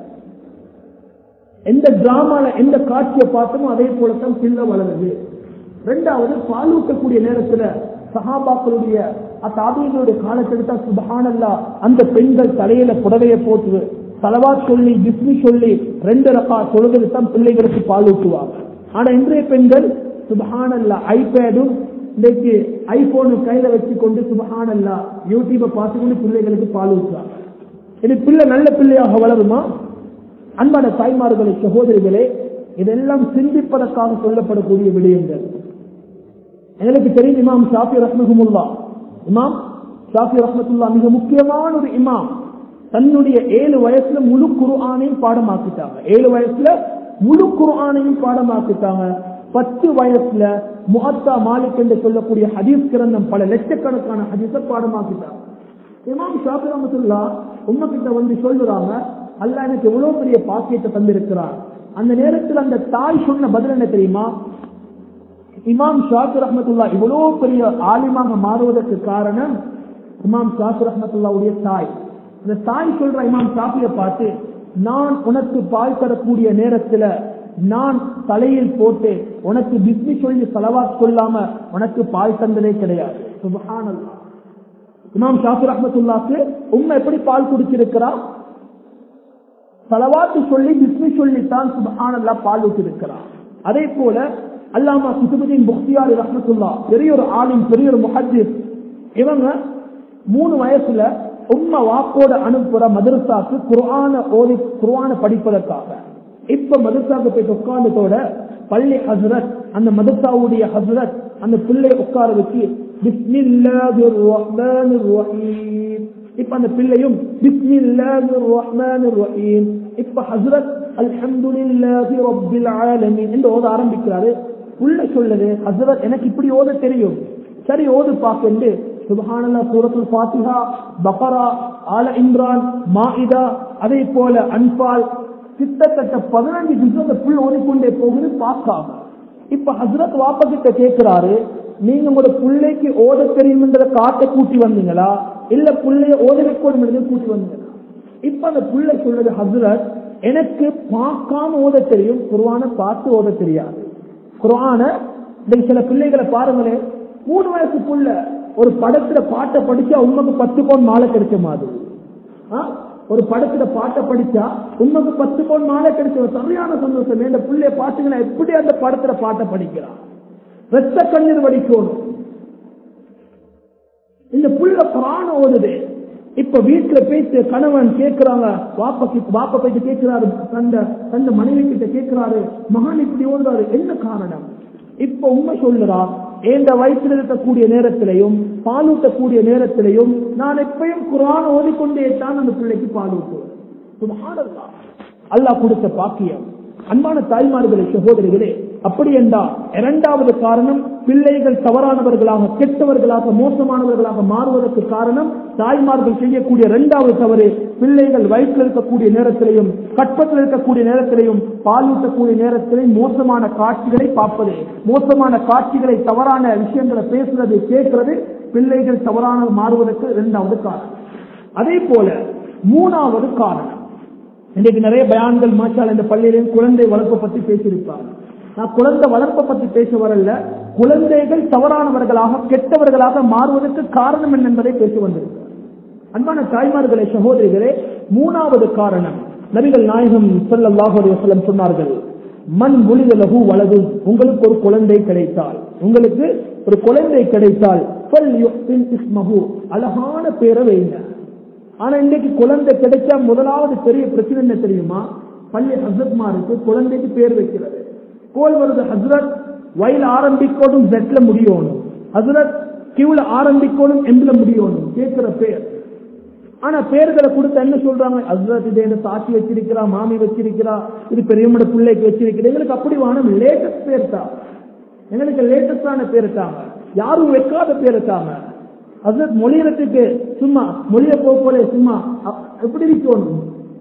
எந்த டிராமால எந்த காட்சியை பார்த்தோமோ அதே போலத்தான் பிள்ளை வளருது ரெண்டாவது பாலூட்டக்கூடிய நேரத்துல சஹாபாக்களுடைய தாபியங்களுடைய காலத்தெடுத்தா சுபஹானல்லா அந்த பெண்கள் தலையில புடவையை போட்டு தலவா சொல்லி பிஸ்மி சொல்லி ரெண்டு ரக்கா தொழுகிறது தான் பிள்ளைகளுக்கு பால் ஊட்டுவாங்க ஆனா இன்றைய பெண்கள் சுபஹானல்லா ஐபேடும் இன்றைக்கு ஐபோனு கையில வச்சு கொண்டு சுபஹானல்லா யூடியூபை பார்த்து கொண்டு பிள்ளைகளுக்கு பால் ஊற்றுவாங்க இது பிள்ளை நல்ல பிள்ளையாக வளருமா அன்பான தாய்மார்களே சகோதரிகளே இதெல்லாம் சிந்திப்பதற்காக சொல்லப்படக்கூடிய விடயங்கள் எங்களுக்கு தெரியும் இமாம் ஷாஃபி ரஹ்மஹமுல்லா இமாம் ஷாஃபி ரஹ்மத்துல்லா மிக முக்கியமான ஒரு இமாம் தன்னுடைய ஏழு வயசுல முழு குருஆனையும் பாடமாக்கிட்டாங்க ஏழு வயசுல முழு குர்ஆனையும் பாடமாக்கிட்டாங்க பத்து வயசுல முகத்தா மாலிக் என்று சொல்லக்கூடிய ஹதீஸ் கிரந்தம் பல லட்சக்கணக்கான ஹதீஸை பாடமாக்கிட்டாங்க இமாம் ஷாபி ரஹமத்துல்லா உம்ம கிட்ட வந்து சொல்லுறாங்க அல்லாஹ் எனக்கு எவ்வளவு பெரிய பாக்கியத்தை தந்திருக்கிறார் அந்த நேரத்தில் அந்த தாய் சொன்ன பதில் என்ன தெரியுமா இமாம் ஷாஃபி ரஹமத்துல்லா இவ்வளவு பெரிய ஆலிமாக மாறுவதற்கு காரணம் இமாம் ஷாஃபி ரஹமத்துல்லாவுடைய தாய் இந்த தாய் சொல்ற இமாம் ஷாஃபியை பார்த்து நான் உனக்கு பால் தரக்கூடிய நேரத்துல நான் தலையில் போட்டு உனக்கு பிஸ்மி சொல்லி செலவாத் சொல்லாம உனக்கு பால் தந்ததே கிடையாது சுபஹானல்லாஹ் இமாம் ஷாஃபி ரஹமத்துல்லாக்கு உண்மை எப்படி பால் குடிச்சிருக்கிறா சலவாத்து சொல்லி பிஸ்மி சொல்லித்தான் சுபஹானல்லா பால் ஊற்றிருக்கிறார் அதே போல அல்லாமா குதுபுதீன் புக்தியாரி ரஹமத்துல்லா பெரிய ஒரு ஆலிம் பெரிய ஒரு முஹஜித் இவங்க மூணு வயசுல உம்ம வாக்கோட அனுப்புற மதரசாக்கு குர்ஆன ஓதி குர்ஆன படிப்பதற்காக இப்ப மதரசாக்கு போய் உட்கார்ந்ததோட பள்ளி ஹசரத் அந்த மதரசாவுடைய ஹசரத் அந்த பிள்ளைய உட்கார வச்சு பிஸ்மில்லாஹிர் ரஹ்மானிர் ரஹீம் இப்ப அந்த பிள்ளையும் பிஸ்மில்லாஹிர் ரஹ்மானிர் ரஹீம் இப்ப ஹஸ்ரத் அல்ஹம்துலில்லாஹி ரப்பில் ஆலமீன் என்று ஓத ஆரம்பிக்கிறாரு உள்ள சொல்லுது ஹஸ்ரத் எனக்கு இப்படி ஓத தெரியும் சரி ஓது பாக்கெண்டு சுபஹானல்லா சூரத்துல் ஃபாத்திஹா பக்ரா ஆல இம்ரான் மாஇதா அதே போல அன்பால் கிட்டத்தட்ட பதினஞ்சு ஜிஸ் அந்த புல் ஓதிக்கொண்டே போகுது பார்க்காம இப்ப ஹஸ்ரத் வாப்பா கிட்ட கேட்கிறாரு நீங்க உங்களோட பிள்ளைக்கு ஓத தெரியும்ன்றத காட்ட கூட்டி வந்தீங்களா இல்ல பிள்ளைய ஓத வைக்கணும் கூட்டி வந்தீங்களா இப்ப அந்த பிள்ளை சொல்றது ஹசரத் எனக்கு பார்க்காம ஓத தெரியும் குர்ஆன பார்த்து ஓத தெரியாது குர்ஆன இன்னைக்கு சில பிள்ளைகளை பாருங்களேன் மூணு வயசு புள்ள ஒரு படத்துல பாட்டை படிச்சா உண்மைக்கு பத்து பவுன் மாலை கிடைச்ச மாதிரி ஆ? ஒரு படத்துல பாட்டை படிச்சா உண்மைக்கு பத்து பவுன் மாலை கிடைச்ச ஒரு சரியான சந்தோஷம் இந்த பிள்ளைய பாத்தீங்கன்னா எப்படி அந்த படத்துல பாட்டை படிக்கிறான் ரத்த கண்ணீர் வடிக்கணும் இந்த புள்ள பிராண ஓடுது இப்ப வீட்டுல பேசி கணவன் கேட்கிறாங்க வாப்பா வாப்பா போயிட்டு கேட்கிறாரு தந்த தந்த மனைவி கிட்ட கேட்கிறாரு மகான் இப்படி ஓடுறாரு என்ன காரணம் இப்ப உண்மை சொல்லுறா எந்த வயிற்றில் இருக்கக்கூடிய நேரத்திலையும் பாலூட்டக்கூடிய நேரத்திலையும் நான் எப்பயும் குரான் ஓதிக்கொண்டே தான் அந்த பிள்ளைக்கு பால் ஊட்டுவேன் சுபஹானல்லாஹ். அல்லாஹ் கொடுத்த பாக்கியம் அன்பான தாய்மார்களே சகோதரிகளே அப்படி என்றால் இரண்டாவது காரணம் பிள்ளைகள் தவறானவர்களாக கெட்டவர்களாக மோசமானவர்களாக மாறுவதற்கு காரணம் தாய்மார்கள் செய்யக்கூடிய இரண்டாவது தவறு பிள்ளைகள் வயிற்றில் இருக்கக்கூடிய நேரத்திலையும் கற்பத்தில் இருக்கக்கூடிய நேரத்திலையும் பாலூட்டக்கூடிய நேரத்திலையும் மோசமான காட்சிகளை பார்ப்பது மோசமான காட்சிகளை தவறான விஷயங்களை பேசுறது கேட்கிறது பிள்ளைகள் தவறான மாறுவதற்கு இரண்டாவது காரணம் அதே போல மூணாவது காரணம் இன்றைக்கு நிறைய பயான்கள் மாற்றால் இந்த பள்ளியிலையும் குழந்தை வளர்ப்பை பத்தி பேசியிருப்பாங்க நான் குழந்தை வளர்ப்பை பத்தி பேச வரல குழந்தைகள் தவறானவர்களாக கெட்டவர்களாக மாறுவதற்கு காரணம் என்ன என்பதை பேசி வந்திருக்கிறார் அன்பான தாய்மார்களே சகோதரிகளே மூணாவது காரணம் நபிகள் நாயகம் ஸல்லல்லாஹு அலைஹி வஸல்லம் சொன்னார்கள் மண் ஒளிதலகு வலது உங்களுக்கு ஒரு குழந்தை கிடைத்தால் உங்களுக்கு ஒரு குழந்தை கிடைத்தால் ஃபல்யுஹ்சின் இஸ்மஹு அழகான பேரை வைங்க ஆனா இன்னைக்கு குழந்தை கிடைச்சா முதலாவது பெரிய பிரச்சனை என்ன தெரியுமா பள்ளி ஹசரத்மாருக்கு குழந்தைக்கு பேர் வைக்கிறது கோல் வருது ஹசரத் வயல் ஆரம்பிக்கணும் ஜெட்ல முடியணும் ஹசரத் கிவ்ல ஆரம்பிக்கணும் எண்ட்ல முடியணும் கேட்கிற பேர் ஆனா பேர்களை கொடுத்த என்ன சொல்றாங்க ஹசரத் இது என்ன சாட்சி வச்சிருக்கிறா மாமி வச்சிருக்கிறா இது பெரியம்மட பிள்ளைக்கு வச்சிருக்கிறா எங்களுக்கு அப்படி வானம் லேட்டஸ்ட் பேர் தான் எங்களுக்கு லேட்டஸ்டான பேர் தாங்க யாரும் வைக்காத பேர் தாங்க ஹசரத் மொழியறதுக்கு சும்மா மொழிய போல சும்மா அ- எப்படி இருக்கணும்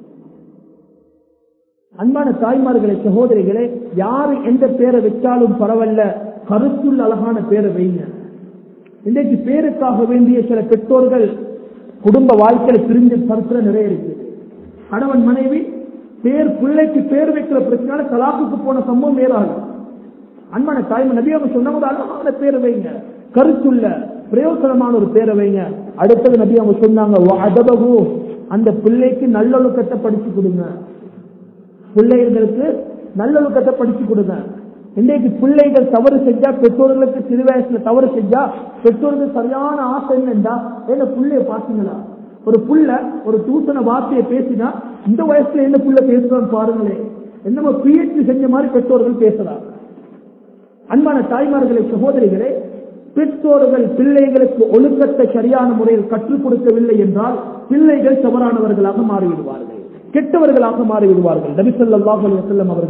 அன்பான தாய்மார்களே சகோதரிகளே யாரு எந்த பேரை வச்சாலும் பரவாயில்ல கருத்துள்ள அழகான பேரை வைங்க இன்றைக்கு பேருக்காக வேண்டிய சில பெற்றோர்கள் குடும்ப வாழ்க்கையில பிரிஞ்ச கருத்துல நிறைய இருக்கு கணவன் மனைவி பேர் பிள்ளைக்கு பேர் வைக்கிற பிரச்சனை தலாக்குக்கு போன சம்பவம் ஏறாது அன்பான தாய்மை நபி அவங்க சொன்னாங்க ஒரு அழகான பேரை வைங்க கருத்துள்ள பிரயோசனமான ஒரு பேரை வைங்க அடுத்தது நபி அவங்க சொன்னாங்க "வ அதபஹு", அந்த பிள்ளைக்கு நல்லொழுக்கத்தை படிச்சு கொடுங்க பிள்ளைகளுக்கு நல்லொழுக்கத்தை படிச்சு கொடுங்க இன்றைக்கு பிள்ளைகள் தவறு செஞ்சா பெற்றோர்களுக்கு சிறு வயசுல தவறு செஞ்சா பெற்றோருக்கு சரியான ஆசை என்னண்டா என்ன பிள்ளைய பாத்தீங்களா ஒரு புள்ள ஒரு தூசண வார்த்தையை பேசினா இந்த வயசுல என்ன புள்ள பேசுறான்னு பாருங்களேன் என்னமோ பிஹெச்டி செஞ்ச மாதிரி பெற்றோர்கள் பேசுறாங்க அன்பான தாய்மார்களே சகோதரிகளே பெற்றோர்கள் பிள்ளைகளுக்கு ஒழுக்கத்தை சரியான முறையில் கற்றுக் கொடுக்கவில்லை என்றால் பிள்ளைகள் தவறானவர்களாக மாறிவிடுவார்கள் கெட்டவர்களாக மாறிவிடுவார்கள் நபி ஸல்லல்லாஹு அலைஹி வஸல்லம் அவர்கள்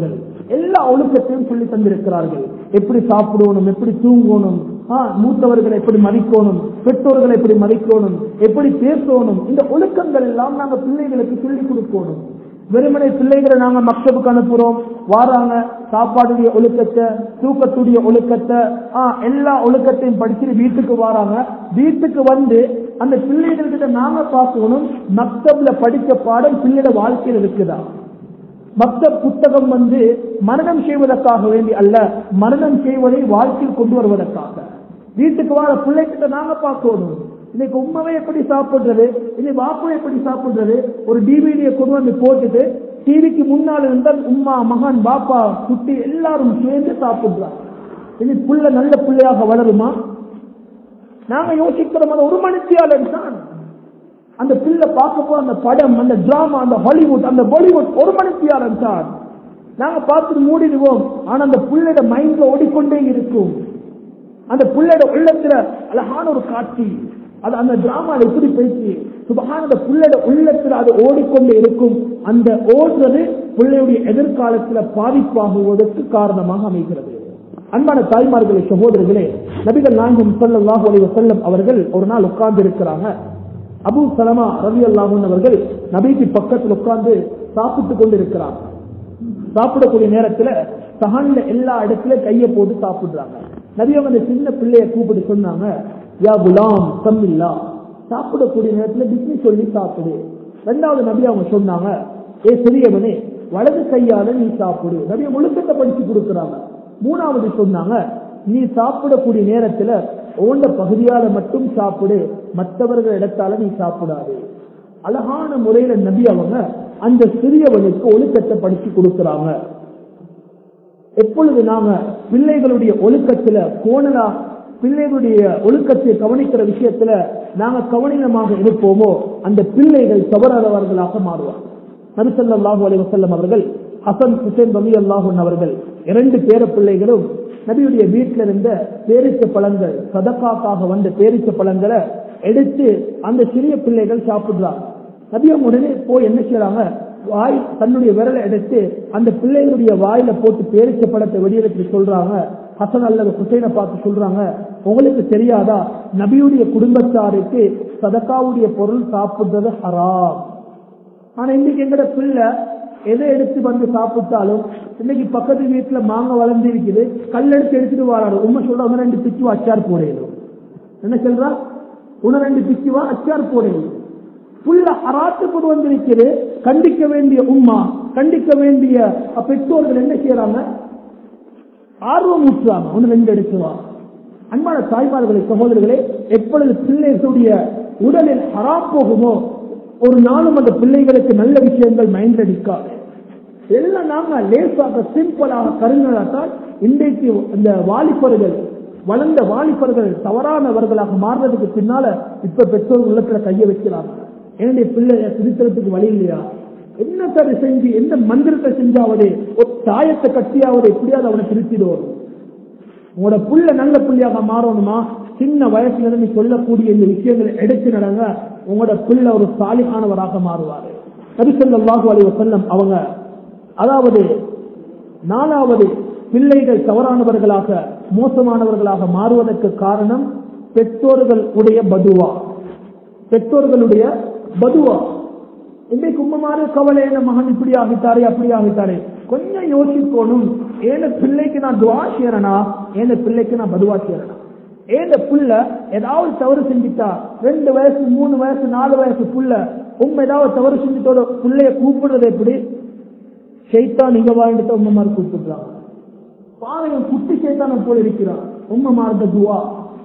எல்லா ஒழுக்கத்தையும் சொல்லி தந்திருக்கிறார்கள் எப்படி சாப்பிடணும் எப்படி தூங்கணும் ஆ, மூத்தவர்களை எப்படி மதிக்கணும் பெற்றோர்களை எப்படி மதிக்கணும் எப்படி பேசணும் இந்த ஒழுக்கங்கள் எல்லாம் நாங்க பிள்ளைகளுக்கு சொல்லிக் கொடுக்கணும் வெறுமனை பிள்ளைகளை நாங்க மக்தபுக்கு அனுப்புறோம் வாராங்க சாப்பாடுடைய ஒழுக்கத்தை தூக்கத்துடைய ஒழுக்கத்தை ஆ, எல்லா ஒழுக்கத்தையும் படிச்சுட்டு வீட்டுக்கு வராங்க வீட்டுக்கு வந்து அந்த பிள்ளைகள்கிட்ட நாங்க பார்க்கணும் மக்தப்ல படிக்க பாடம் பிள்ளையோட வாழ்க்கையில் இருக்குதா மக்தப் புத்தகம் வந்து மரணம் செய்வதற்காக வேண்டி அல்ல மரணம் செய்வதை வாழ்க்கையில் கொண்டு வருவதற்காக வீட்டுக்கு வர பிள்ளைகிட்ட நாங்க பார்க்கணும் இன்னைக்கு உண்மையை எப்படி சாப்பிடுறது இன்னைக்கு வாப்பை எப்படி சாப்பிடுறது ஒரு டிவிடியை கொண்டு வந்து போட்டுட்டு டிவிக்கு முன்னால் இருந்தால் உம்மா மகன் பாப்பா குட்டி எல்லாரும் சேர்ந்து சாப்பிடுறாங்க இனி புள்ள நல்ல பிள்ளையாக வளருமா நாங்க யோசிக்கிறோம் அது ஒரு மனுஷியாளர் தான் அந்த பிள்ளை பார்க்க போற அந்த படம் அந்த டிராமா அந்த ஹாலிவுட் அந்த பாலிவுட் ஒரு மனுஷியாளர் தான் நாங்க பார்த்துட்டு மூடிடுவோம் ஆனா அந்த புள்ளையோட மைண்ட்ல ஓடிக்கொண்டே இருக்கும் அந்த புள்ளையோட உள்ளத்துல அழகான ஒரு காட்சி அது அந்த டிராமால எப்படி பேசி சுபகான அந்த புள்ளையோட உள்ளத்துல அது ஓடிக்கொண்டே இருக்கும் அந்த ஓடுறது பிள்ளையுடைய எதிர்காலத்துல பாதிப்பாகுவதற்கு காரணமாக அமைகிறது அன்பான தாய்மார்களே சகோதரர்களே நபிகள் நாயகம் ஸல்லல்லாஹு அலைஹி வஸல்லம் அவர்கள் ஒரு நாள் உட்கார்ந்து இருக்கிறாங்க அபூ சலமா ரவி அல்லாஹூன் அவர்கள் நபிக்கு பக்கத்தில் உட்கார்ந்து சாப்பிட்டுக் கொண்டு இருக்கிறாங்க சாப்பிடக்கூடிய நேரத்துல சஹான்ல எல்லா இடத்துல கையை போட்டு சாப்பிடுறாங்க நபி அவங்க அந்த சின்ன பிள்ளைய கூப்பிட்டு சொன்னாங்க யா குலாம் சம்மில்லா சாப்பிடக்கூடிய நேரத்துல பிஸ்மி சொல்லி சாப்பிடு ரெண்டாவது நபி அவங்க சொன்னாங்க ஏ பெரியவனே வலது கையால நீ சாப்பிடு நபிய ஒழுக்கத்தை படிச்சு கொடுக்குறாங்க மூணாவது சொன்னாங்க நீ சாப்பிடக்கூடிய நேரத்துல ஓண்ட பகுதியால மட்டும் சாப்பிடு மற்றவர்கள் இடத்தால நீ சாப்பிடாது அழகான முறையில நபி அவங்க அந்த சிறியவனுக்கு ஒழுக்கத்தை படிச்சு கொடுக்கிறாங்க எப்பொழுது நாங்க பிள்ளைகளுடைய ஒழுக்கத்துல கோணலா பிள்ளைகளுடைய ஒழுக்கத்தை கவனிக்கிற விஷயத்துல நாங்க கவனிதமாக இருப்போமோ அந்த பிள்ளைகள் தவறாதவர்களாக மாறுவார் நபிசல்லாஹு அலி வசல்லம் அவர்கள் ஹசன் ஹுசேன் ரவி அல்லாஹூன் அவர்கள் இரண்டு பேர பிள்ளைகளும் நபியுடைய வீட்டில் இருந்த பேரிச்ச பழங்கள் சதக்காக்காக வந்த பேரிச்ச பழங்களை எடுத்து அந்த சிறிய பிள்ளைகள் சாப்பிடுறாங்க நபியம் உடனே போய் என்ன செய்யறாங்க வாய் தன்னுடைய விரலை எடுத்து அந்த பிள்ளைகளுடைய வாயில போட்டு பேரிச்ச பழத்தை வெளியெடுத்து சொல்றாங்க ஹசன் அல்லது ஹுசைனை பார்த்து சொல்றாங்க உங்களுக்கு தெரியாதா நபியுடைய குடும்பத்தாருக்கு சதக்காவுடைய பொருள் சாப்பிடுறது ஹராம் ஆனா இன்னைக்கு எங்கட பிள்ளை எதை எடுத்து வந்து சாப்பிட்டாலும் இன்னைக்கு பக்கத்து வீட்டுல மாங்காய் வளர்ந்து இருக்குது கல் எடுத்து எடுத்துட்டு வராரு உண்மை சொல்ற உன ரெண்டு பிச்சுவா அச்சார் போடணும் என்ன சொல்றா உன ரெண்டு பிச்சுவா அச்சார் போடணும் புள்ள அராத்து கொண்டு வந்திருக்கிறது கண்டிக்க வேண்டிய உம்மா கண்டிக்க வேண்டிய பெற்றோர்கள் என்ன செய்யறாங்க ஆர்வம் ஊற்றுறாங்க ஒன்னு ரெண்டு எடுத்துவா அன்பான தாய்மார்களை சகோதரர்களே எப்பொழுது பிள்ளைகளுடைய உடலில் ஹராம் போகுமோ ஒரு நாளும் அந்த பிள்ளைகளுக்கு நல்ல விஷயங்கள் மைண்ட் அடிக்காது எல்லாம் நாங்க லேசாக சிம்பிளாக கருங்களாத்தால் இன்றைக்கு இந்த வாலிபர்கள் வளர்ந்த வாலிபர்கள் தவறானவர்களாக மாறுறதுக்கு பின்னால இப்ப பெற்றோர் உள்ளத்துல கைய வைக்கிறாங்க என்னுடைய பிள்ளைய திருத்தறதுக்கு வழி இல்லையா என்ன சரி செஞ்சு எந்த மந்திரத்தை செஞ்சாவது ஒரு தாயத்தை கட்டியாவது எப்படியாவது அவனை திருத்திடுவோம் உங்களோட புள்ள நல்ல புள்ளியாக மாறணுமா சின்ன வயசுல இருந்து சொல்லக்கூடிய இந்த விஷயங்களை எடுத்து நடங்க உங்களோட பிள்ளை ஒரு சாலிகானவராக மாறுவாரு நபிசல்லாஹு அலி வசல்லம் அவங்க அதாவது நாலாவது பிள்ளைகள் தவறானவர்களாக மோசமானவர்களாக மாறுவதற்கு காரணம் பெற்றோர்கள் உடைய பதுவா பெற்றோர்களுடைய பதுவா இன்னைக்கு உம்மமாறு கவலை என்ன மகன் இப்படி ஆகிட்டாரே அப்படி ஆகிட்டாரே கொஞ்சம் யோசிக்கணும் ஏன பிள்ளைக்கு நான் துவா செய்யறனா ஏன பிள்ளைக்கு நான் பதுவா செய்யறனா ஏந்த புள்ள ஏதாவது தவறு செஞ்சுட்டா ரெண்டு வயசு மூணு வயசு நாலு வயசு புள்ள உண்மை ஏதாவது தவறு செஞ்சுட்டோட பிள்ளைய கூப்பிடுறது எப்படி ஷைத்தான் நீங்க வாழ்ந்துட்டு உம்மமாறு கூப்பிடுறாங்க பாருங்க குட்டி சைத்தான போல இருக்கிறான் உம்மமார்ந்த துவா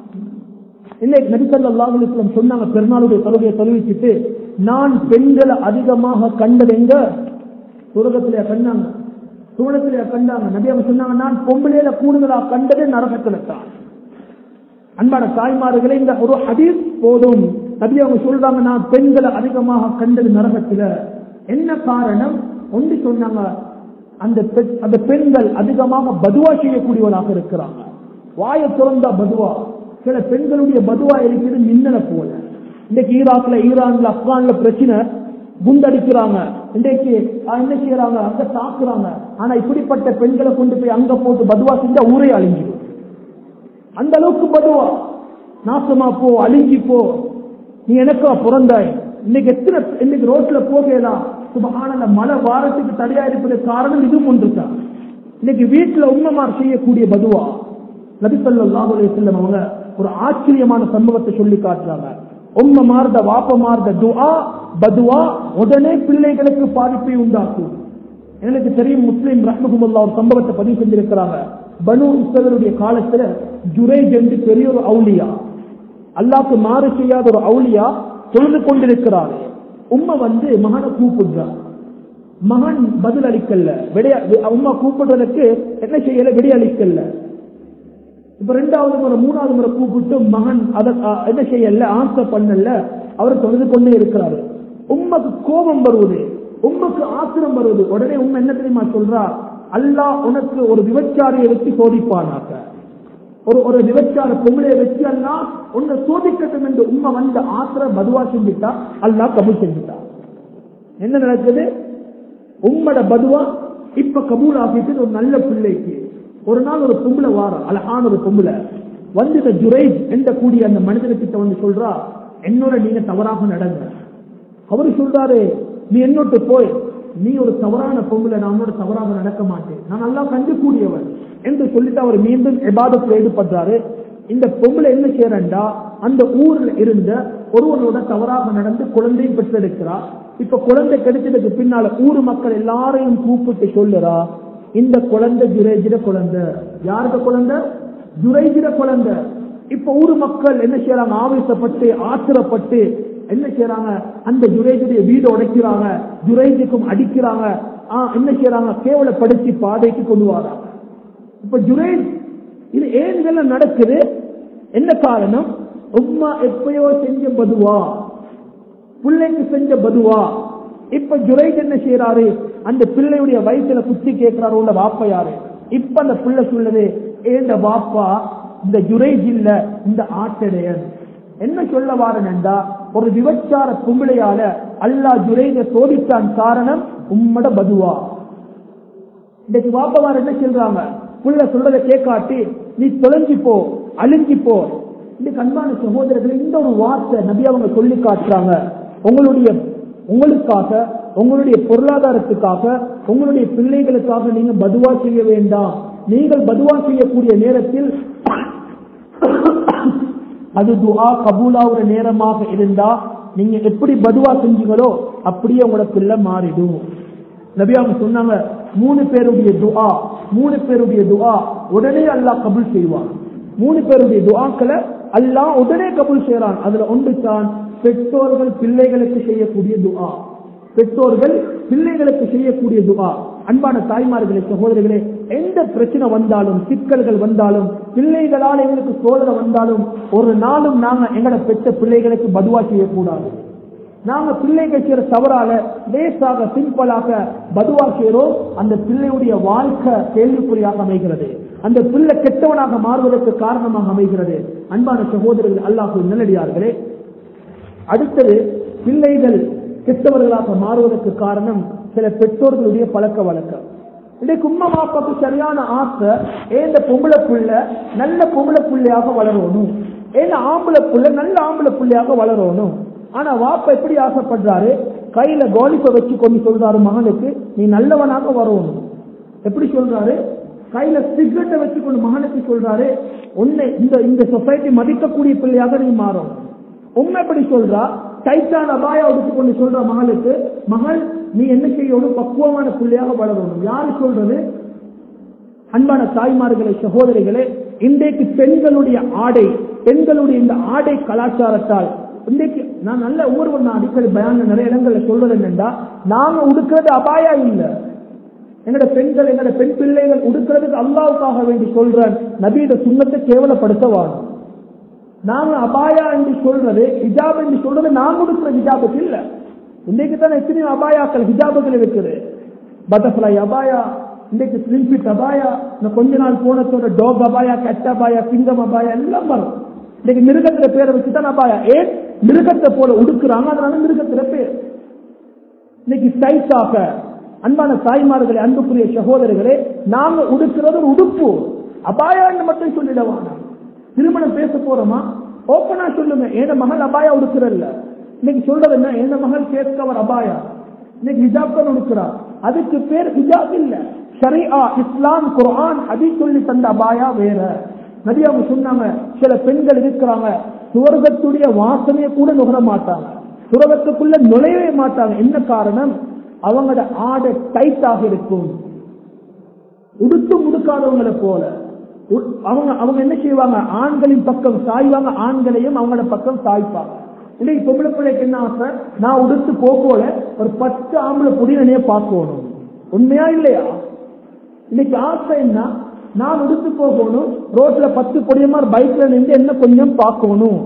இல்லை நபிசல்லாஹ் அலிஸ்லாம் சொன்னாங்க பெருநாளுடைய தொழுகையை தொழுவிச்சுட்டு நான் பெண்களை அதிகமாக கண்டது எங்க சுரகத்திலே கண்டாங்க சூழத்திலே கண்டாங்க நபி அவங்க சொன்னாங்க நான் பொம்பளையில கூடுதலா கண்டது நரகத்துல தான் அன்பான தாய்மார்களே இந்த ஒரு ஹதீஸ் போதும் நபி அவங்க சொல்றாங்க நான் பெண்களை அதிகமாக கண்டது நரகத்துல என்ன காரணம் ஒன்று சொன்னாங்க அந்த பெண்- அந்த பெண்கள் அதிகமாக பதுவா செய்யக்கூடியவர்களாக இருக்கிறாங்க வாயை திறந்தா பதுவா சில பெண்களுடைய பதுவா இருக்கிறது மின்னலை போல இன்னைக்கு ஈராக்ல ஈரான்ல ஆப்கான்ல பிரச்சனை குண்டடிக்கிறாங்க இன்றைக்கு ஆஹ், என்ன செய்யறாங்க அங்க தாக்குறாங்க ஆனா இப்படிப்பட்ட பெண்களை கொண்டு போய் அங்க போட்டு பதுவா செஞ்சா ஊரே அழிஞ்சிடும் அந்த அளவுக்கு பதுவா நாசமா போ அழிஞ்சி போ நீ எனக்கா பிறந்தாய் இன்னைக்கு எத்தனை இன்னைக்கு ரோட்ல போகலாம் சுபகான மழை வாரத்துக்கு தடையா இருப்பதற்கு காரணம் இதுவும் ஒன்றுதான் இன்னைக்கு வீட்டுல உண்மைமார் செய்யக்கூடிய பதுவா நபிசல்லாஹு அலைஹி வஸல்லம் அவங்க ஒரு ஆச்சரியமான சம்பவத்தை சொல்லி காட்டுறாங்க உம்ம மார்த வாப்ப மார்த துஆ பதுவா உடனே பிள்ளைகளுக்கு பாதிப்பை உண்டாக்கும் எனக்கு தெரியும் முஸ்லீம் ரஹ்மகுமுல்லா ஒரு சம்பவத்தை பதிவு செஞ்சிருக்கிறாங்க பனு இஸ்ரவேலுடைய காலத்துல ஜுரேஜ் என்று பெரிய ஒரு அவுலியா அல்லாஹ்க்கு மாறு செய்யாத ஒரு அவுலியா தொழுது கொண்டிருக்கிறாரு உம்மை வந்து மகனை கூப்பிடுறார் மகன் பதில் அளிக்கல விடைய உம்மா கூப்பிடுறதுக்கு என்ன செய்யல விடை அளிக்கல இப்ப ரெண்டாவது முறை மூணாவது முறை கூப்பிட்டு மகன் அத அ- என்ன செய்யல ஆன்சர் பண்ணல அவர் தொழுது கொண்டே இருக்கிறாரு உம்மக்கு கோபம் வருவது உம்மக்கு ஆத்திரம் வருவது உடனே உண்மை என்ன தெரியுமா சொல்றா அல்லாஹ் உனக்கு ஒரு விபச்சாரியை வச்சு சோதிப்பானாக்க ஒரு ஒரு விபச்சார பொம்பளையை வச்சு அல்லாஹ் உன்னை சோதிக்கட்டும் என்று உண்மை வந்த ஆத்திர பதுவா செஞ்சுட்டா அல்லாஹ் கபூல் செஞ்சுட்டா என்ன நடக்குது உம்மட பதுவா இப்ப கபூல் ஆகிட்டு ஒரு நல்ல பிள்ளைக்கு ஒரு நாள் ஒரு பொம்பளை வார அழகான ஒரு பொம்பளை வந்து இந்த ஜுரைஜ் என்ற கூடிய அந்த மனிதனுக்கிட்ட வந்து சொல்றா என்னோட நீங்க தவறாக நடங்க அவரு சொல்றாரு நீ என்னோட்டு போய் நீ ஒரு தவறான பொம்பளை நான் உன்னோட தவறாக நடக்க மாட்டேன் நான் நல்லா கண்டு கூடியவன் என்று சொல்லிட்டு அவர் மீண்டும் எபாதத்தில் ஈடுபடுறாரு இந்த பொம்பளை என்ன செய்யறா அந்த ஊர்ல இருந்த ஒருவனோட தவறாக நடந்து குழந்தையும் பெற்றெடுக்கிறா இப்ப குழந்தை கிடைச்சதுக்கு பின்னால ஊர் மக்கள் எல்லாரையும் கூப்பிட்டு சொல்லுறா இந்த குழந்தை ஜுரேஜிட குழந்தை யாருக்கு குழந்தை ஜுரைஜிட குழந்தை இப்ப ஊர் மக்கள் என்ன செய்யறாங்க ஆவேசப்பட்டு ஆத்திரப்பட்டு என்ன செய்யறாங்க அந்த ஜுரேஜுடைய வீடு உடைக்கிறாங்க ஜுரேஜுக்கும் அடிக்கிறாங்க ஆ, என்ன செய்யறாங்க கேவலப்படுத்தி பாதைக்கு கொண்டு வராங்க இப்ப ஜுரேஜ் இது ஏன் இதெல்லாம் நடக்குது என்ன காரணம் உம்மா எப்பயோ செஞ்ச பதுவா பிள்ளைக்கு செஞ்ச பதுவா இப்ப ஜுரைஜ் என்ன செய்யறாரு அந்த பிள்ளையுடைய வயிற்றுல குத்தி கேட்கிறாரு உள்ள வாப்பா யாரு இப்ப அந்த பிள்ளை சொல்லுது ஏந்த வாப்பா இந்த ஜுரைஜ் இல்ல இந்த ஆட்டடையன் என்ன சொல்ல வாரனண்டா ஒரு விபச்சார கும்பிளையால அல்லாஹ் ஜுரைஜ சோதித்தான் காரணம் உம்மட பதுவா இன்னைக்கு வாப்பவார் என்ன சொல்றாங்க புள்ள சொல்றதை கேட்காட்டி நீ தொலைஞ்சு போ அழிஞ்சு போ இன்னைக்கு அன்பான சகோதரர்கள் இந்த ஒரு வார்த்தை நபி அவங்க சொல்லி காட்டுறாங்க உங்களுடைய உங்களுக்காக உங்களுடைய பொருளாதாரத்துக்காக உங்களுடைய பிள்ளைகளுக்காக நீங்க பதுவா செய்ய வேண்டாம் நீங்கள் பதுவா செய்யக்கூடிய நேரத்தில் அது துஆ கபூலாவுற நேரமாக இருந்தா நீங்க எப்படி பதுவா செஞ்சீங்களோ அப்படியே உங்களோட பிள்ளை மாறிடும் நபி அவங்க சொன்னாங்க மூணு பேருடைய துஆ மூணு பேருடைய துஆ உடனே அல்லாஹ் கபூல் செய்வான் மூணு பேருடைய துஆக்களை அல்லாஹ் உடனே கபூல் செய்யறான் அதுல ஒன்று தான் பெற்றோர்கள் பிள்ளைகளுக்கு செய்யக்கூடிய துஆ பெற்றோர்கள் பிள்ளைகளுக்கு செய்யக்கூடிய துஆ அன்பான தாய்மார்களே சகோதரிகளே எந்த பிரச்சனை வந்தாலும் சிக்கல்கள் வந்தாலும் பிள்ளைகளால் எங்களுக்கு சோதனை வந்தாலும் ஒரு நாளும் நாங்க எங்கட பெற்ற பிள்ளைகளுக்கு பதுவா செய்யக்கூடாது நாங்க பிள்ளைகள் செய்யற தவறால லேசாக சிம்பிளாக பதுவா செய்யறோம் அந்த பிள்ளையுடைய வாழ்க்கை கேள்விக்குறியாக அமைகிறது அந்த பிள்ளை கெட்டவனாக மாறுவதற்கு காரணமாக அமைகிறது அன்பான சகோதரர்கள் அல்லாஹு நல்லடியார்களே அடுத்தது பிள்ளைகள் கெட்டவர்களாக மாறுவதற்கு காரணம் சில பெற்றோர்களுடைய பழக்க வழக்கம் இன்றைக்கு உம்மா பாப்பாக்கு சரியான ஆசை ஏந்த பொம்பளை புள்ள நல்ல பொம்பளை புள்ளையாக வளரணும் ஏன்னா ஆம்பளை புள்ள நல்ல ஆம்பளை புள்ளையாக வளரணும் ஆனா வாப்பா எப்படி ஆசைப்படுறாரு கையில கோலிப்பை வச்சு கொண்டு சொல்றாரு மகனுக்கு நீ நல்லவனாக வரணும் எப்படி சொல்றாரு கையில சிகரெட்டை வச்சுக்கொண்டு மகனுக்கு சொல்றாரு உன்னை இந்த இந்த சொசைட்டி மதிக்கக்கூடிய பிள்ளையாக நீ மாறும் உண்மை எப்படி சொல்றா டைட்டான அபாயா எடுத்து கொண்டு சொல்ற மகளுக்கு மகள் நீ என்ன செய்யணும் பக்குவமான பிள்ளையாக வளரணும் யாரு சொல்றது அன்பான தாய்மார்களே சகோதரிகளே இன்றைக்கு பெண்களுடைய ஆடை பெண்களுடைய இந்த ஆடை கலாச்சாரத்தால் இன்றைக்கு நான் நல்ல ஒவ்வொருவர் நான் அடிக்கடி பயான நிறைய இடங்கள்ல சொல்றது என்னண்டா நாங்க உடுக்கிறது அபாயா இல்ல எங்கட பெண்கள் எங்கட பெண் பிள்ளைகள் உடுக்கிறதுக்கு அல்லாவுக்காக வேண்டி சொல்றேன் நபியோட சுண்ணத்தை கேவலப்படுத்த வாழும் நாங்க அபாயா என்று சொல்றது ஹிஜாப் என்று சொல்றது நான் கொடுக்கிற ஹிஜாபுக்கு இல்ல இன்றைக்கு தான் எத்தனையோ அபாயாக்கள் ஹிஜாபுகள் இருக்குது பட்டர்ஃபிளை அபாயா இன்றைக்கு ஸ்லிம்பிட் அபாயா இந்த கொஞ்ச நாள் போனத்தோட டாக் அபாயா கட் அபாயா சிங்கம் அபாயா எல்லாம் வரும் இன்னைக்கு மிருகத்துல பேரை வச்சுதான் அபாயா ஏன் மிருகத்தை போல உடுக்குறாங்க அதனால மிருகத்துல பேர் இன்னைக்கு டைட்டாக அன்பான தாய்மார்களே அன்புக்குரிய சகோதரர்களே நாங்க உடுக்கிறது ஒரு உடுப்பு அபாயான்னு மட்டும் சொல்லிடவானா திருமணம் பேச போறோமா ஓப்பனா சொல்லுங்க ஏன மகள் அபாயா உடுக்கிறல்ல இன்னைக்கு சொல்றது என்ன என்ன மகள் கேட்கவர் அபாயா இன்னைக்கு ஹிஜாப் தான் உடுக்கிறார் அதுக்கு பேர் ஹிஜாப் இல்ல ஷரியா இஸ்லாம் குர்ஆன் ஹதீஸ் சொல்லி தந்த அபாயா வேற நபி அவங்க சொன்னாங்க சில பெண்கள் இருக்கிறாங்க சுவர்க்கத்துடைய வாசனையை கூட நுகர மாட்டாங்க சுரகத்துக்குள்ள நுழையவே மாட்டாங்க என்ன காரணம் அவங்களோட ஆடை டைட்டாக இருக்கும் உடுத்து முடுக்காதவங்களை போல உ- அவங்க அவங்க என்ன செய்வாங்க ஆண்களின் பக்கம் சாய்வாங்க ஆண்களையும் அவங்களோட பக்கம் சாய்ப்பாங்க இன்னைக்கு பொம்பளை பிள்ளைக்கு என்ன ஆசை நான் உடுத்து போகல ஒரு பத்து ஆம்பளை புடினனையே பார்க்கணும் உண்மையா இல்லையா இன்னைக்கு ஆசை என்ன நான் உடுத்து போகணும் ரோட்ல பத்து பொடியமார் பைக்ல நின்று என்ன கொஞ்சம் பார்க்கணும்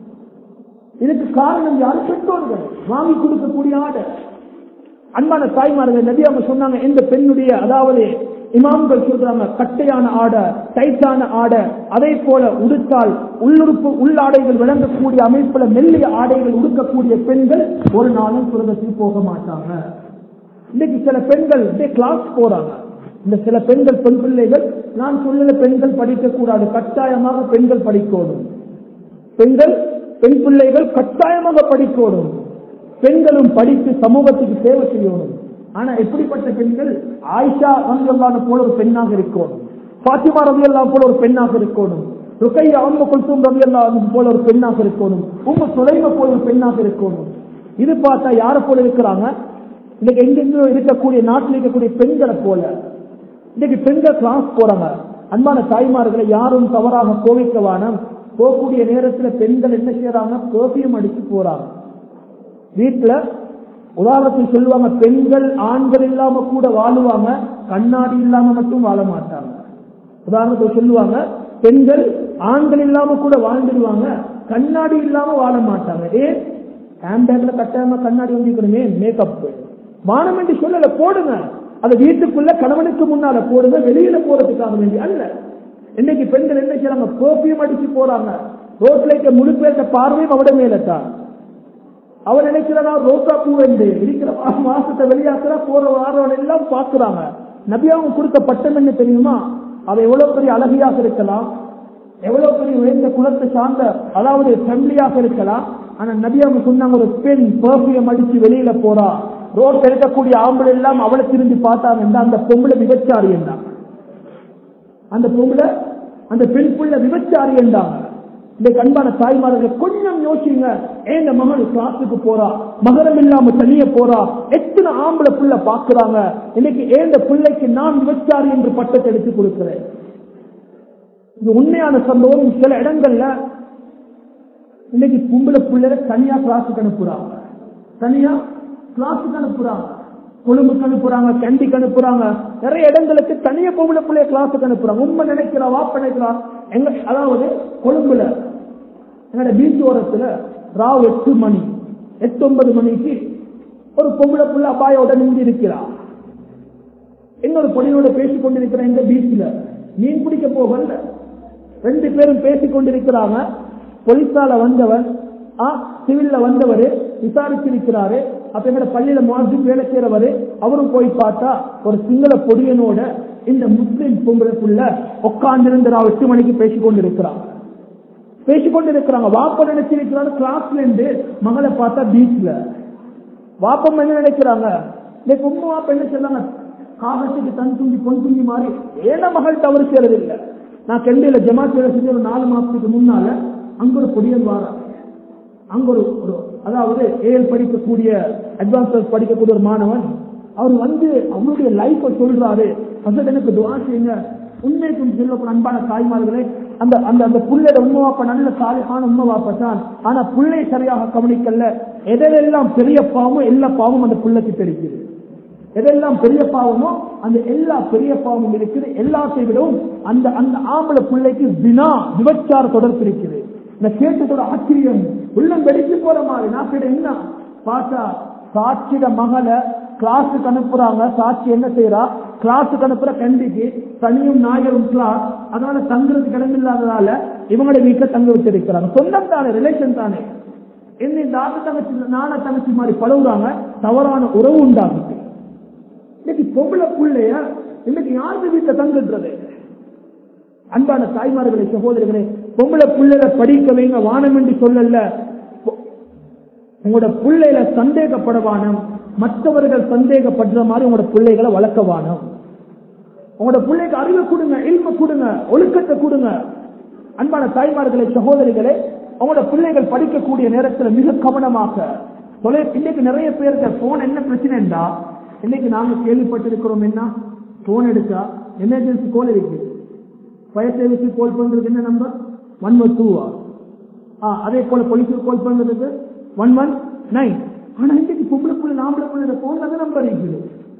இதுக்கு காரணம் யாரு பெற்றோர்கள் வாங்கி கொடுக்கக்கூடிய ஆடை அன்பான தாய்மார்கள் நபி அவங்க சொன்னாங்க இந்த பெண்ணுடைய அதாவது இமாம்கள் சொல்றாங்க கட்டையான ஆடை டைட்டான ஆடை அதே போல உடுத்தால் உள்ளுறுப்பு உள்ளாடைகள் விளங்கக்கூடிய அமைப்புல மெல்லிய ஆடைகள் உடுக்கக்கூடிய பெண்கள் ஒரு நாளும் சுரகத்தில் போக மாட்டாங்க இன்னைக்கு சில பெண்கள் கிளாஸ் போறாங்க இந்த சில பெண்கள் பெண் பிள்ளைகள் நான் சொல்லுற பெண்கள் படிக்க கூடாது கட்டாயமாக பெண்கள் படிக்கணும் பெண்கள் பெண் பிள்ளைகள் கட்டாயமாக படிக்கணும் பெண்களும் படித்து சமூகத்துக்கு சேவை செய்யணும் ஆனா எப்படிப்பட்ட பெண்கள் ஆயிஷா ரங்கல்லான போல ஒரு பெண்ணாக இருக்கணும் பாத்திமா ரவி போல ஒரு பெண்ணாக இருக்கணும் ருக்கையா அம்ம குல்சும் ரவி போல ஒரு பெண்ணாக இருக்கணும் உங்க சுலைம போல ஒரு பெண்ணாக இருக்கணும் இது பார்த்தா யாரை போல இருக்கிறாங்க இன்னைக்கு எங்கெங்கோ இருக்கக்கூடிய நாட்டில் இருக்கக்கூடிய பெண்களை போல இன்னைக்கு பெண்கள் கிளாஸ் போறாங்க அன்பான தாய்மார்களை யாரும் தவறாக கோவிக்க வேணாம் போகக்கூடிய நேரத்துல பெண்கள் என்ன செய்யறாங்க பெர்ஃபியூம் அடிச்சு போறாங்க வீட்டுல உதாரணத்துக்கு சொல்லுவாங்க பெண்கள் ஆண்கள் இல்லாம கூட வாழுவாங்க கண்ணாடி இல்லாம மட்டும் வாழ மாட்டாங்க உதாரணத்துக்கு சொல்லுவாங்க பெண்கள் ஆண்கள் இல்லாம கூட வாழ்ந்துடுவாங்க கண்ணாடி இல்லாம வாழ மாட்டாங்க ஏன் ஹேண்ட்பேக்ல கட்டாயமா கண்ணாடி வந்துக்கணுமே மேக்கப் வானம் என்று சொல்லல போடுங்க அதை வீட்டுக்குள்ள கணவனுக்கு முன்னால போடுங்க வெளியில போறதுக்காக வேண்டி அல்ல இன்னைக்கு பெண்கள் என்ன செய்யறாங்க பெர்ஃபியூம் அடிச்சு போறாங்க ரோட்ல இருக்க முழு பேர்த்த பார்வையும் அவட மேலத்தான் அவர் நினைக்கிறதா ரோசா பூ என்று இருக்கிற மா- மாசத்தை வெளியாக்குறா போற வாரம் எல்லாம் பாக்குறாங்க நபியாவும் கொடுத்த பட்டம் என்ன தெரியுமா அவ எவ்வளவு பெரிய அழகியாக இருக்கலாம் எவ்வளவு பெரிய உயர்ந்த குலத்தை சார்ந்த அதாவது ஃபேமிலியாக இருக்கலாம் ஆனா நபியாவும் சொன்னாங்க ஒரு பெண் பெர்ஃபியூம் அடிச்சு வெளியில போறா ரோட்ல இருக்கக்கூடிய ஆம்பளை எல்லாம் அவளை திரும்பி பார்த்தாங்க அந்த பொம்பளை விபச்சாரி என்றாங்க அந்த பொம்பளை அந்த பெண் புள்ள விபச்சாரி என்றாங்க இந்த கண்பான தாய்மார்கள் கொஞ்சம் யோசிங்க ஏன் இந்த மகள் கிளாஸுக்கு போறா மகரம் இல்லாம தனிய போறா எத்தனை ஆம்பளை புள்ள பாக்குறாங்க இன்னைக்கு ஏன் இந்த பிள்ளைக்கு நான் விபச்சாரி என்று பட்டத்தை எடுத்து கொடுக்கிறேன் இது உண்மையான சம்பவம் சில இடங்கள்ல இன்னைக்கு பொம்பளை பிள்ளைல தனியா கிளாஸுக்கு அனுப்புறாங்க தனியா கிளாஸுக்கு அனுப்புறாங்க கொழும்புக்கு அனுப்புறாங்க கண்டிக்கு அனுப்புறாங்க நிறைய இடங்களுக்கு தனியா பொம்பளை பிள்ளைய கிளாஸுக்கு அனுப்புறாங்க உண்மை நினைக்கிறா வாப்ப நினைக்கிறா எங்க அதாவது கொழும்புல எங்களோட பீச் ஓரத்துல ராவ் எட்டு மணி எட்டு ஒன்பது மணிக்கு ஒரு பொம்பளை புள்ள அப்பாயோட நின்று இருக்கிறா இன்னொரு பொடியோட பேசிக் கொண்டிருக்கிற இந்த பீச்ல மீன் பிடிக்க போகல ரெண்டு பேரும் பேசிக் கொண்டிருக்கிறாங்க போலீஸால வந்தவர் ஆ சிவில்ல வந்தவர் விசாரிச்சிருக்கிறாரு அப்ப எங்கட பள்ளியில மாதிரி வேலை செய்யறவரு அவரும் போய் பார்த்தா ஒரு சிங்கள பொடியனோட இந்த முஸ்லிம் பொம்பளைக்குள்ள உட்கார்ந்திருந்து நான் எட்டு மணிக்கு பேசிக் கொண்டிருக்கிறாங்க பேசிக் கொண்டிருக்கிறாங்க வாப்ப நினைச்சிருக்கிறாரு கிளாஸ்ல இருந்து மகளை பார்த்தா பீச்ல வாப்பம் என்ன நினைக்கிறாங்க இன்னைக்கு உண்மை வாப்ப என்ன சொல்றாங்க காகத்துக்கு தன் துண்டி பொன் துண்டி மாறி ஏன மகள் தவறு செய்யறது இல்ல நான் கெண்டையில ஜமாத் வேலை செஞ்ச ஒரு நாலு மாசத்துக்கு முன்னால அங்க ஒரு பொடியன் வாரா அங்க ஒரு ஒரு அதாவது ஏஎல் படிக்கக்கூடிய அட்வான்ஸ் படிக்கக்கூடிய ஒரு மாணவன் அவர் வந்து அவருடைய லைஃப சொல்றாரு அசட் எனக்கு துவா செய்யுங்க உண்மைக்கு சொல்ல அன்பான தாய்மார்களே அந்த அந்த அந்த புள்ளையோட உண்மை வாப்ப நல்ல சாலிகான உண்மை வாப்ப தான் ஆனா புள்ளை சரியாக கவனிக்கல எதெல்லாம் பெரிய பாவமோ எல்லா பாவமும் அந்த புள்ளைக்கு தெரிக்குது எதெல்லாம் பெரிய பாவமோ அந்த எல்லா பெரிய பாவமும் இருக்குது எல்லாத்தை விடவும் அந்த அந்த ஆம்பளை பிள்ளைக்கு வினா விபச்சார தொடர்பு இருக்குது இந்த கேட்டதோட ஆச்சரியம் உள்ளம் வெடிச்சு போற மாதிரி நான் கேட்ட என்ன பார்த்தா சாட்சிட மகளை கிளாஸுக்கு அனுப்புறாங்க சாட்சி என்ன செய்யறா கிளாஸுக்கு அனுப்புற கண்டிக்கு தனியும் நாயரும் கிளாஸ் அதனால தங்குறதுக்கு இடம் இல்லாததால இவங்களோட வீட்டுல தங்க வச்சிருக்கிறாங்க சொந்தம் தானே ரிலேஷன் தானே என்ன இந்த ஆத்த தங்கச்சி நான தங்கச்சி மாதிரி பழகுறாங்க தவறான உறவு உண்டாகுது இன்னைக்கு பொம்பளை பிள்ளைய இன்னைக்கு யாருக்கு வீட்டுல தங்குன்றது அன்பான தாய்மார்களே சகோதரர்களே பொம்பளை பிள்ளைல படிக்க வைங்க வானம் என்று சொல்லல பொ- உங்களோட பிள்ளையில சந்தேகப்படவானம் மற்றவர்கள் சந்தேகப்படுற மாதிரி உங்களோட பிள்ளைகளை வளர்க்கவானம் உங்களோட பிள்ளைக்கு அறிவை கொடுங்க இல்ம கொடுங்க ஒழுக்கத்தை கொடுங்க அன்பான தாய்மார்களே சகோதரிகளே உங்களோட பிள்ளைகள் படிக்கக்கூடிய நேரத்தில் மிக கவனமாக தொலை இன்னைக்கு நிறைய பேருக்கு போன் என்ன பிரச்சனைண்டா இன்னைக்கு நாங்க கேள்விப்பட்டிருக்கிறோம் என்ன போன் எடுத்தா எமர்ஜென்சி கோல் இருக்கு ஃபயர் சர்வீஸுக்கு கால் பண்றதுக்கு என்ன நம்பர் ஒன் ஒன் டூவா ஆ அதே போல போலீஸுக்கு கால் பண்றதுக்கு ஒன் ஒன் நைன் ஆனா இன்னைக்கு பொம்பளை புள்ள நாம்பளை புள்ள போன்ல தான் நம்பர் இருக்குது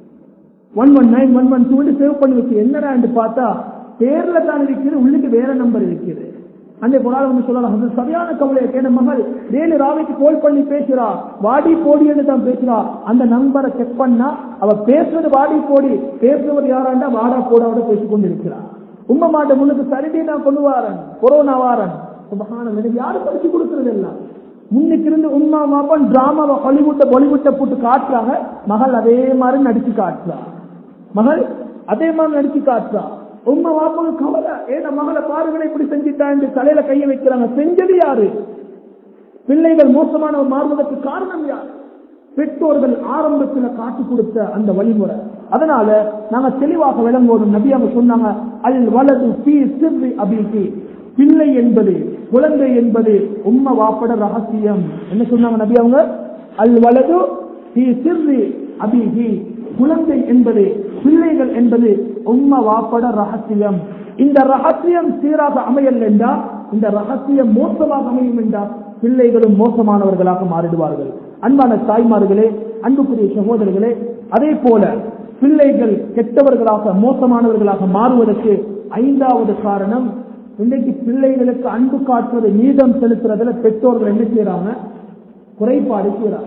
one one nine one one two save பண்ணி வச்சு என்னடா பார்த்தா பேர்ல தான் இருக்குது உள்ளுக்கு வேற நம்பர் இருக்குது அந்த குரான் வந்து சொல்லலாம் அது சரியான கவலை கேட்ட மகள் டெய்லி ராவிக்கு கால் பண்ணி பேசுறா வாடி போடி என்று தான் பேசுறா அந்த நம்பரை செக் பண்ணா அவ பேசுறது வாடி போடி பேசுறவர் யாராண்டா வாடா போடாவோட பேசிக் கொண்டிருக்கிறார் உம்ம மாட்ட முன்னுக்கு சரிடி நான் கொண்டு வாரன் கொரோனா வாரன் சுபகான எனக்கு யாரு படிச்சு கொடுக்கறது எல்லாம் முன்னுக்கு இருந்து உம்மா மாப்பன் டிராமாவை ஹாலிவுட்ட பாலிவுட்ட போட்டு காட்டுறாங்க மகள் அதே மாதிரி நடிச்சு காட்டுறா மகள் அதே மாதிரி நடிச்சு காட்டுறா உம்மா வாப்பாங்க கவலை ஏன்னா மகளை பாருங்களே இப்படி செஞ்சுட்டா என்று தலையில கைய வைக்கிறாங்க செஞ்சது யாரு பிள்ளைகள் மோசமானவர் மாறுவதற்கு காரணம் யார் பெற்றோர்கள் ஆரம்பத்தில் காட்டி கொடுத்த அந்த வழிமுறை அதனால நாங்க தெளிவாக விளங்குவோம் நபி அவங்க சொன்னாங்க அல் வலது பி சிறு அபிகி பிள்ளை என்பது குழந்தை என்பது உம்ம வாப்பட ரகசியம் என்ன சொன்னாங்க நபி அவங்க அல் வலது பி சிறு அபிகி குழந்தை என்பது பிள்ளைகள் என்பது உம்ம வாப்பட ரகசியம் இந்த ரகசியம் சீராக அமையல் என்றால் இந்த ரகசியம் மோசமாக அமையும் என்றால் பிள்ளைகளும் மோசமானவர்களாக மாறிடுவார்கள் அன்பான தாய்மார்களே அன்புக்குரிய சகோதரர்களே அதே போல பிள்ளைகள் கெட்டவர்களாக மோசமானவர்களாக மாறுவதற்கு ஐந்தாவது காரணம் இன்னைக்கு பிள்ளைகளுக்கு அன்பு காட்டுவது நீதம் செலுத்துறதுல பெற்றோர்கள் என்ன செய்யறாங்க குறைபாடு செய்யறாங்க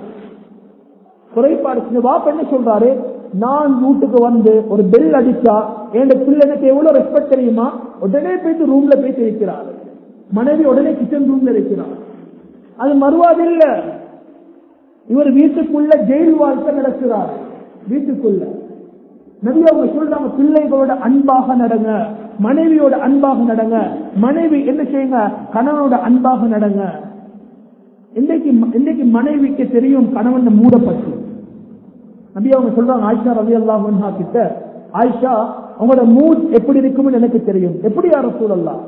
குறைபாடு செஞ்ச வாப்ப என்ன சொல்றாரு நான் வீட்டுக்கு வந்து ஒரு பெல் அடிச்சா என் பிள்ளை எனக்கு எவ்வளவு ரெஸ்பெக்ட் தெரியுமா உடனே போயிட்டு ரூம்ல போயிட்டு இருக்கிறார் மனைவி உடனே கிச்சன் ரூம்ல இருக்கிறார் அது மறுவாது இல்ல இவர் வீட்டுக்குள்ள ஜெயில் வாழ்க்கை நடக்கிறார் வீட்டுக்குள்ள நபி அவங்க சொல்றாங்க பிள்ளைகளோட அன்பாக நடங்க மனைவியோட அன்பாக நடங்க மனைவி என்ன செய்யுங்க கணவனோட அன்பாக நடங்க இன்றைக்கு இன்றைக்கு மனைவிக்கு தெரியும் கணவன் மூடப்பட்டு நபி அவங்க சொல்றாங்க ஆயிஷா ரவி அல்லாஹா கிட்ட ஆயிஷா உங்களோட மூட் எப்படி இருக்கும்னு எனக்கு தெரியும் எப்படி யார சூழல்லாம்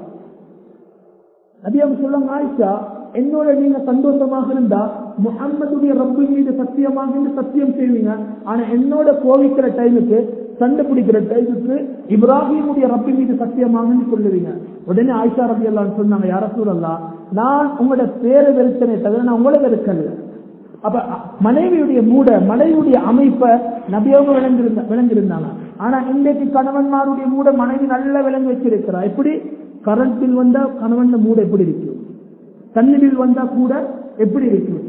நபி அவங்க சொல்றாங்க ஆயிஷா என்னோட நீங்க சந்தோஷமாக இருந்தா முகம்மதுடைய ரப்பு மீது சத்தியமாக இருந்து சத்தியம் செய்வீங்க ஆனா என்னோட கோவிக்கிற டைமுக்கு சண்டை பிடிக்கிற டைமுக்கு இப்ராஹிமுடைய ரப்பி மீது சத்தியமாக சொல்லுவீங்க உடனே ஆயிஷா ரபி அல்லான்னு சொன்னாங்க யார சூழல்லா நான் உங்களோட பேரை வெறுத்தனே தவிர நான் உங்களை வெறுக்கல அப்ப மனைவியுடைய மூட மனைவியுடைய அமைப்பை நபியோக விளங்கிருந்த விளங்கிருந்தாங்க ஆனா இன்றைக்கு கணவன்மாருடைய மூட மனைவி நல்லா விளங்கி வச்சிருக்கிறா எப்படி கரண்ட் பில் வந்தா கணவன் மூட எப்படி இருக்கும் தண்ணி பில் வந்தா கூட எப்படி இருக்கும்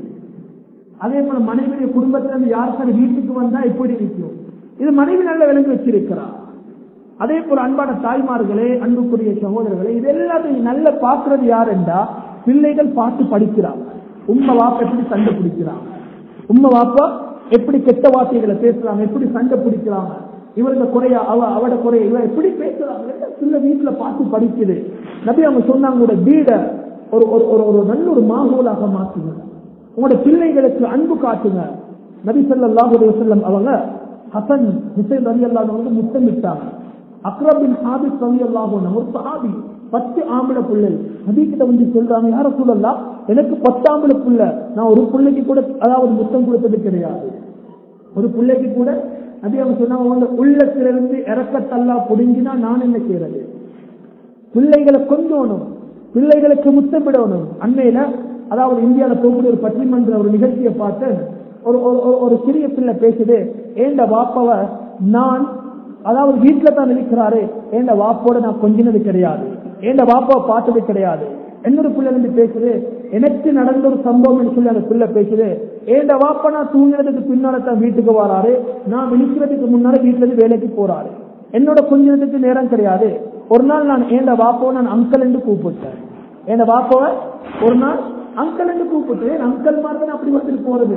அதே போல மனைவியுடைய குடும்பத்துல இருந்து யாருக்கான வீட்டுக்கு வந்தா எப்படி இருக்கும் இது மனைவி நல்ல விளங்கி வச்சிருக்கிறா அதே போல அன்பான தாய்மார்களே அன்புக்குரிய சகோதரர்களே இது எல்லாத்தையும் நல்ல பாக்குறது யார் என்றா பிள்ளைகள் பார்த்து படிக்கிறாங்க உண்மை வாப்பா எப்படி சண்டை பிடிக்கிறாங்க உண்மை வாப்பா எப்படி கெட்ட வார்த்தைகளை பேசுறாங்க எப்படி சண்டை பிடிக்கிறாங்க இவருங்க குறைய அவ அவட குறைய இவ எப்படி பேசுறாங்க சில வீட்டுல பார்த்து படிக்குது நபி அவங்க சொன்னாங்க உங்களோட வீட ஒரு ஒரு ஒரு ஒரு நல்ல ஒரு மாகோலாக மாற்றுங்க உங்களோட பிள்ளைகளுக்கு அன்பு காட்டுங்க நபி ஸல்லல்லாஹு அலைஹி வஸல்லம் அவங்க ஹசன் ஹுசைன் ரலி அல்லாஹ் வந்து முத்தமிட்டாங்க அக்ரபின் ஹாபிஸ் ரலி அல்லாஹ் ஒரு சஹாபி பத்து ஆம்பளை பிள்ளை நபி கிட்ட வந்து சொல்றாங்க யார சொல்லலாம் எனக்கு பத்து ஆம்பளை பிள்ளை நான் ஒரு பிள்ளைக்கு கூட அதாவது முத்தம் கொடுத்தது கிடையாது ஒரு பிள்ளைக்கு கூட நபி அவங்க சொன்னாங்க உங்க உள்ளத்திலிருந்து இறக்கத்தல்லா புடுங்கினா நான் என்ன செய்யறது பிள்ளைகளை கொஞ்சணும் பிள்ளைகளுக்கு முத்தமிடணும் அண்மையில அதாவது இந்தியாவில் போகக்கூடிய ஒரு பட்டிமன்ற ஒரு நிகழ்ச்சியை பார்த்தேன் ஒரு ஒரு- ஒரு சிறிய பிள்ளை பேசுது ஏண்ட வாப்பவ நான் அதாவது வீட்டுல தான் இருக்கிறாரு ஏண்ட வாப்போட நான் கொஞ்சினது கிடையாது ஏண்ட வாப்பாவை பார்த்தது கிடையாது என்னோட பிள்ளை வந்து பேசுது எனக்கு நடந்த ஒரு சம்பவம் சொல்லி அந்த பிள்ளை பேசுது ஏண்ட வாப்பா நான் தூங்கினதுக்கு பின்னால தான் வீட்டுக்கு வராரு நான் விழிக்கிறதுக்கு முன்னால வீட்டுல இருந்து வேலைக்கு போறாரு என்னோட கொஞ்சத்துக்கு நேரம் கிடையாது ஒரு நாள் நான் ஏண்ட வாப்பாவை நான் அங்கிள் என்று கூப்பிட்டேன் என் வாப்பாவை ஒரு நாள் அங்கல் கூப்பிட்டு அங்கல் மாதிரி தான் அப்படி வந்துட்டு போறது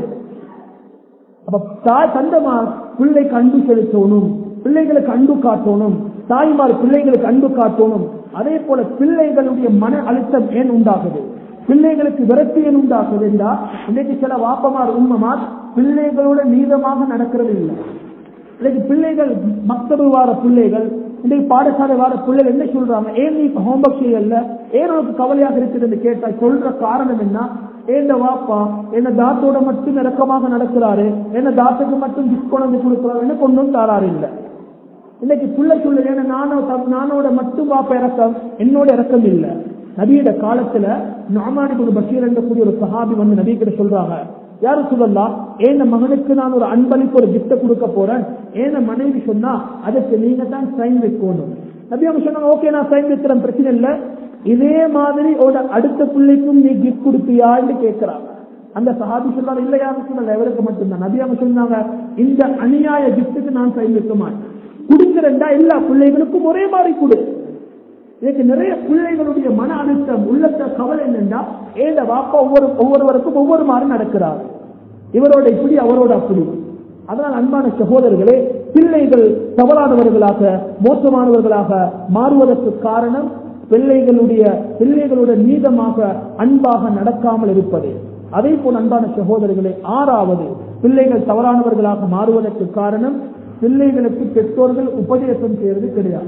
அப்ப தாய் தந்தமார் பிள்ளைக்கு அன்பு செலுத்தணும் பிள்ளைகளுக்கு அன்பு காட்டணும் தாய்மார் பிள்ளைகளுக்கு அன்பு காட்டணும் அதே போல பிள்ளைகளுடைய மன அழுத்தம் ஏன் உண்டாகுது பிள்ளைகளுக்கு விரக்தி ஏன் உண்டாகுது என்றா இன்னைக்கு சில வாப்பமார் உண்மமார் பிள்ளைகளோட நீதமாக நடக்கிறது இல்லை இன்னைக்கு பிள்ளைகள் மக்தபு வார பிள்ளைகள் இன்னைக்கு பாடசாலை வார பிள்ளைகள் என்ன சொல்றாங்க ஏன் நீ ஹோம்ஒர்க் செய்யல ஏன் உனக்கு கவலையாக இருக்குது கேட்டா சொல்ற காரணம் என்ன ஏந்த வாப்பா என்ன தாத்தோட மட்டும் இறக்கமாக நடக்கிறாரு என்ன தாத்துக்கு மட்டும் கிஃப்ட் கொண்டு கொடுக்கிறாரு என்ன கொண்டும் தாராரு இல்ல இன்னைக்கு புள்ள சொல்லு ஏன்னா நானோ நானோட மட்டும் வாப்பா இறக்கம் என்னோட இறக்கம் இல்ல நபியோட காலத்துல நாமாடி ஒரு பஷீர் என்ற ஒரு சஹாபி வந்து நபி கிட்ட சொல்றாங்க யாரும் சொல்லலாம் ஏன மகனுக்கு நான் ஒரு அன்பளிப்பு ஒரு கிஃப்ட கொடுக்க போறேன் ஏன மனைவி சொன்னா அதுக்கு நீங்க தான் சைன் வைக்கணும் நபி அவங்க சொன்னாங்க ஓகே நான் சைன் வைக்கிறேன் பிரச்சனை இல்ல இதே மாதிரி ஒரு அடுத்த பிள்ளைக்கும் நீ கிஃப்ட் கொடுப்பியான்னு கேட்கிறாங்க அந்த சஹாபி சொன்னாங்க இல்ல யாரும் சொல்லல இவருக்கு மட்டும்தான் நபி அவங்க சொன்னாங்க இந்த அநியாய கிஃப்ட்டுக்கு நான் சைன் வைக்க மாட்டேன் கொடுக்கிறேன்டா எல்லா பிள்ளைகளுக்கும் ஒரே மாதிரி கொடு இதுக்கு நிறைய பிள்ளைகளுடைய மன அழுத்தம் உள்ளத்த கவலை என்னன்னா ஏத வாப்பா ஒவ்வொரு ஒவ்வொருவருக்கும் ஒவ்வொரு மாதிரி நடக்கிறார் இவரோட இப்படி அவரோட அப்படி அதனால் அன்பான சகோதரர்களே பிள்ளைகள் தவறானவர்களாக மோசமானவர்களாக மாறுவதற்கு காரணம் பிள்ளைகளுடைய பிள்ளைகளுடைய நீதமாக அன்பாக நடக்காமல் இருப்பது அதே போல் அன்பான சகோதரர்களே ஆறாவது பிள்ளைகள் தவறானவர்களாக மாறுவதற்கு காரணம் பிள்ளைகளுக்கு பெற்றோர்கள் உபதேசம் செய்வது கிடையாது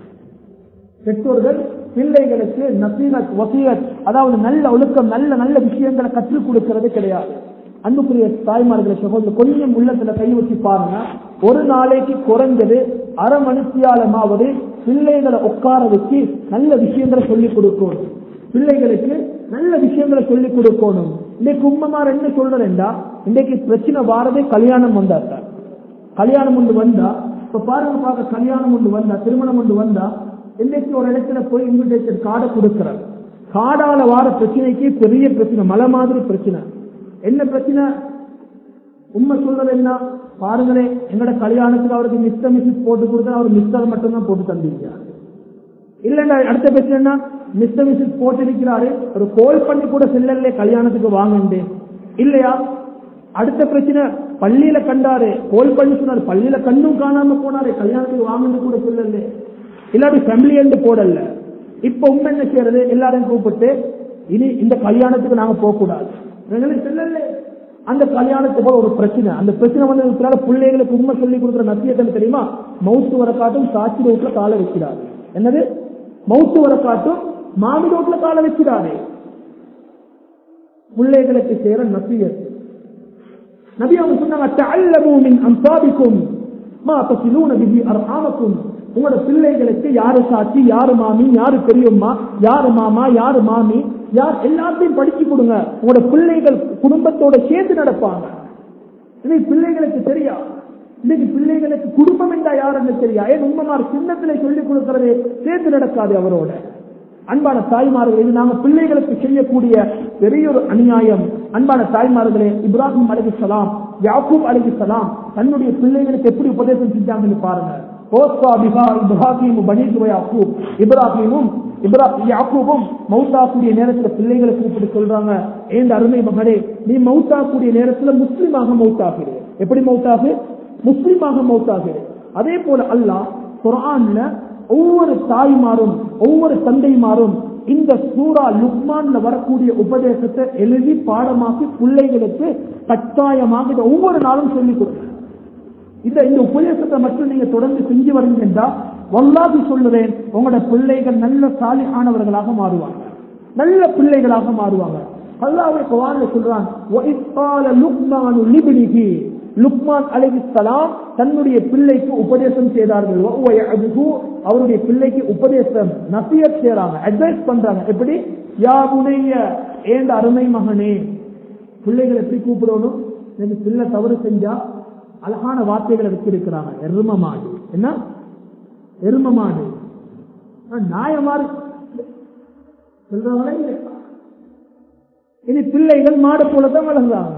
பெற்றோர்கள் பிள்ளைகளுக்கு நசீகத் வசீகத் அதாவது நல்ல ஒழுக்கம் நல்ல நல்ல விஷயங்களை கற்றுக் கொடுக்கிறது கிடையாது அன்புக்குரிய தாய்மார்களை சகோதரர் கொஞ்சம் உள்ளத்துல கை வச்சு பாருங்க ஒரு நாளைக்கு குறைஞ்சது அரை மணித்தியாலமாவது பிள்ளைகளை உட்கார வச்சு நல்ல விஷயங்களை சொல்லிக் கொடுக்கணும் பிள்ளைகளுக்கு நல்ல விஷயங்களை சொல்லிக் கொடுக்கணும் இன்னைக்கு உம்மமார் என்ன சொல்றேன்டா இன்னைக்கு பிரச்சனை வாரதே கல்யாணம் வந்தாங்க கல்யாணம் ஒன்று வந்தா இப்ப பாருங்க பார்க்க கல்யாணம் ஒன்று வந்தா திருமணம் ஒன்று வந்தா இன்னைக்கு ஒரு இடத்துல போய் இன்விடேஷன் கார்டை கொடுக்கிறார் காடால வார பிரச்சனைக்கு பெரிய பிரச்சனை மலை மாதிரி பிரச்சனை என்ன பிரச்சனை உண்மை சொல்றது என்ன பாருங்களே எங்கட கல்யாணத்துக்கு அவருக்கு மிஸ்டர் மிஸ்ஸஸ் போட்டு கொடுத்தா அவர் மிஸ்டர் மட்டும்தான் போட்டு தந்தீங்க இல்லைன்னா அடுத்த பிரச்சனை என்ன மிஸ்டர் மிஸ்ஸஸ் போட்டு இருக்கிறாரு ஒரு கோல் பண்ணி கூட செல்லல கல்யாணத்துக்கு வாங்கண்டு இல்லையா அடுத்த பிரச்சனை பள்ளியில கண்டாரு கோல் பண்ணி சொன்னாரு பள்ளியில கண்டும் காணாம போனாரு கல்யாணத்துக்கு வாங்கன்னு கூட சொல்லல இல்லாட்டி ஃபேமிலி என்று போடல இப்ப உண்மை என்ன செய்யறது எல்லாரையும் கூப்பிட்டு இனி இந்த கல்யாணத்துக்கு நாங்க போக கூடாது செல்லல அந்த கல்யாணத்துக்கு ஒரு பிரச்சனை அந்த பிரச்சனை வந்து இருக்கிறாரு பிள்ளைகளுக்கு உண்மை சொல்லி கொடுக்குற நத்தியத்தை தெரியுமா மவுத்து வர காட்டும் சாட்சி ரோட்ல காலை வைக்கிறாரு என்னது மவுத்து வர காட்டும் மாமி ரோட்ல காலை வைக்கிறாரு பிள்ளைகளுக்கு சேர நசியத்து நபி அவங்க சொன்னாங்க தஅல்லமு மின் அன்சாபிக்கும் மா தசிலூன பிஹி அர்ஹாமக்கும் உங்களோட பிள்ளைகளுக்கு யாரு சாட்சி யாரு மாமி யாரு பெரியம்மா யாரு மாமா யாரு மாமி யார் எல்லாத்தையும் படிச்சு கொடுங்க உங்களோட பிள்ளைகள் குடும்பத்தோட சேர்ந்து நடப்பாங்க இது பிள்ளைகளுக்கு தெரியா இன்னைக்கு பிள்ளைகளுக்கு குடும்பம் என்றா யாருன்னு தெரியா ஏன் உண்மைமார் சின்னத்திலே சொல்லிக் கொடுக்கிறது சேர்ந்து நடக்காது அவரோட அன்பான தாய்மார்கள் இது நாங்க பிள்ளைகளுக்கு செய்யக்கூடிய பெரிய ஒரு அநியாயம் அன்பான தாய்மார்களே இப்ராஹிம் அலிசலாம் யாக்கூப் அலிசலாம் தன்னுடைய பிள்ளைகளுக்கு எப்படி உபதேசம் செஞ்சாங்கன்னு பாருங்க இப்ராஹிமும் யாக்கூபும் மௌத்தாக்கூடிய நேரத்துல பிள்ளைகளை கூப்பிட்டு சொல்றாங்க ஏன் அருமை மகனே நீ மௌத்தாக்கூடிய நேரத்துல முஸ்லிமாக மௌத்தாகிடு எப்படி மௌத்தாகு முஸ்லிமாக மௌத்தாகிடு அதே போல அல்லாஹ் குரான்ல ஒவ்வொரு தாய்மாரும் ஒவ்வொரு தந்தைமாரும் இந்த சூரா லுக்மான்ல வரக்கூடிய உபதேசத்தை எழுதி பாடமாக்கி பிள்ளைகளுக்கு கட்டாயமாக இதை ஒவ்வொரு நாளும் சொல்லிக் கொடுங்க இந்த இந்த உபதேசத்தை மட்டும் நீங்க தொடர்ந்து செஞ்சு வரீங்கன்னா வல்லாதி சொல்லுறேன் உங்களோட பிள்ளைகள் நல்ல சாலியானவர்களாக மாறுவாங்க நல்ல பிள்ளைகளாக மாறுவாங்க அல்லாஹ் குர்ஆன்ல சொல்றான் வஇஸ்கால லுக்மானு லிப்னிஹி லுக்மான் அலைஹிஸ்ஸலாம் தன்னுடைய பிள்ளைக்கு உபதேசம் செய்தார்கள் வஹுவ யஅதுஹு அவருடைய பிள்ளைக்கு உபதேசம் நசியத் செய்றாங்க அட்வைஸ் பண்றாங்க எப்படி யா புனைய ஏண்ட அருமை மகனே பிள்ளைகளை எப்படி கூப்பிடணும் எனக்கு பிள்ளை தவறு செஞ்சா அழகான வார்த்தைகளை வச்சிருக்கிறாங்க எரும மாடு என்ன எரும மாடு நாயமாறு சொல்றாங்களே இல்லையா? இனி பிள்ளைகள் மாடு போலதான் வளர்ந்தாங்க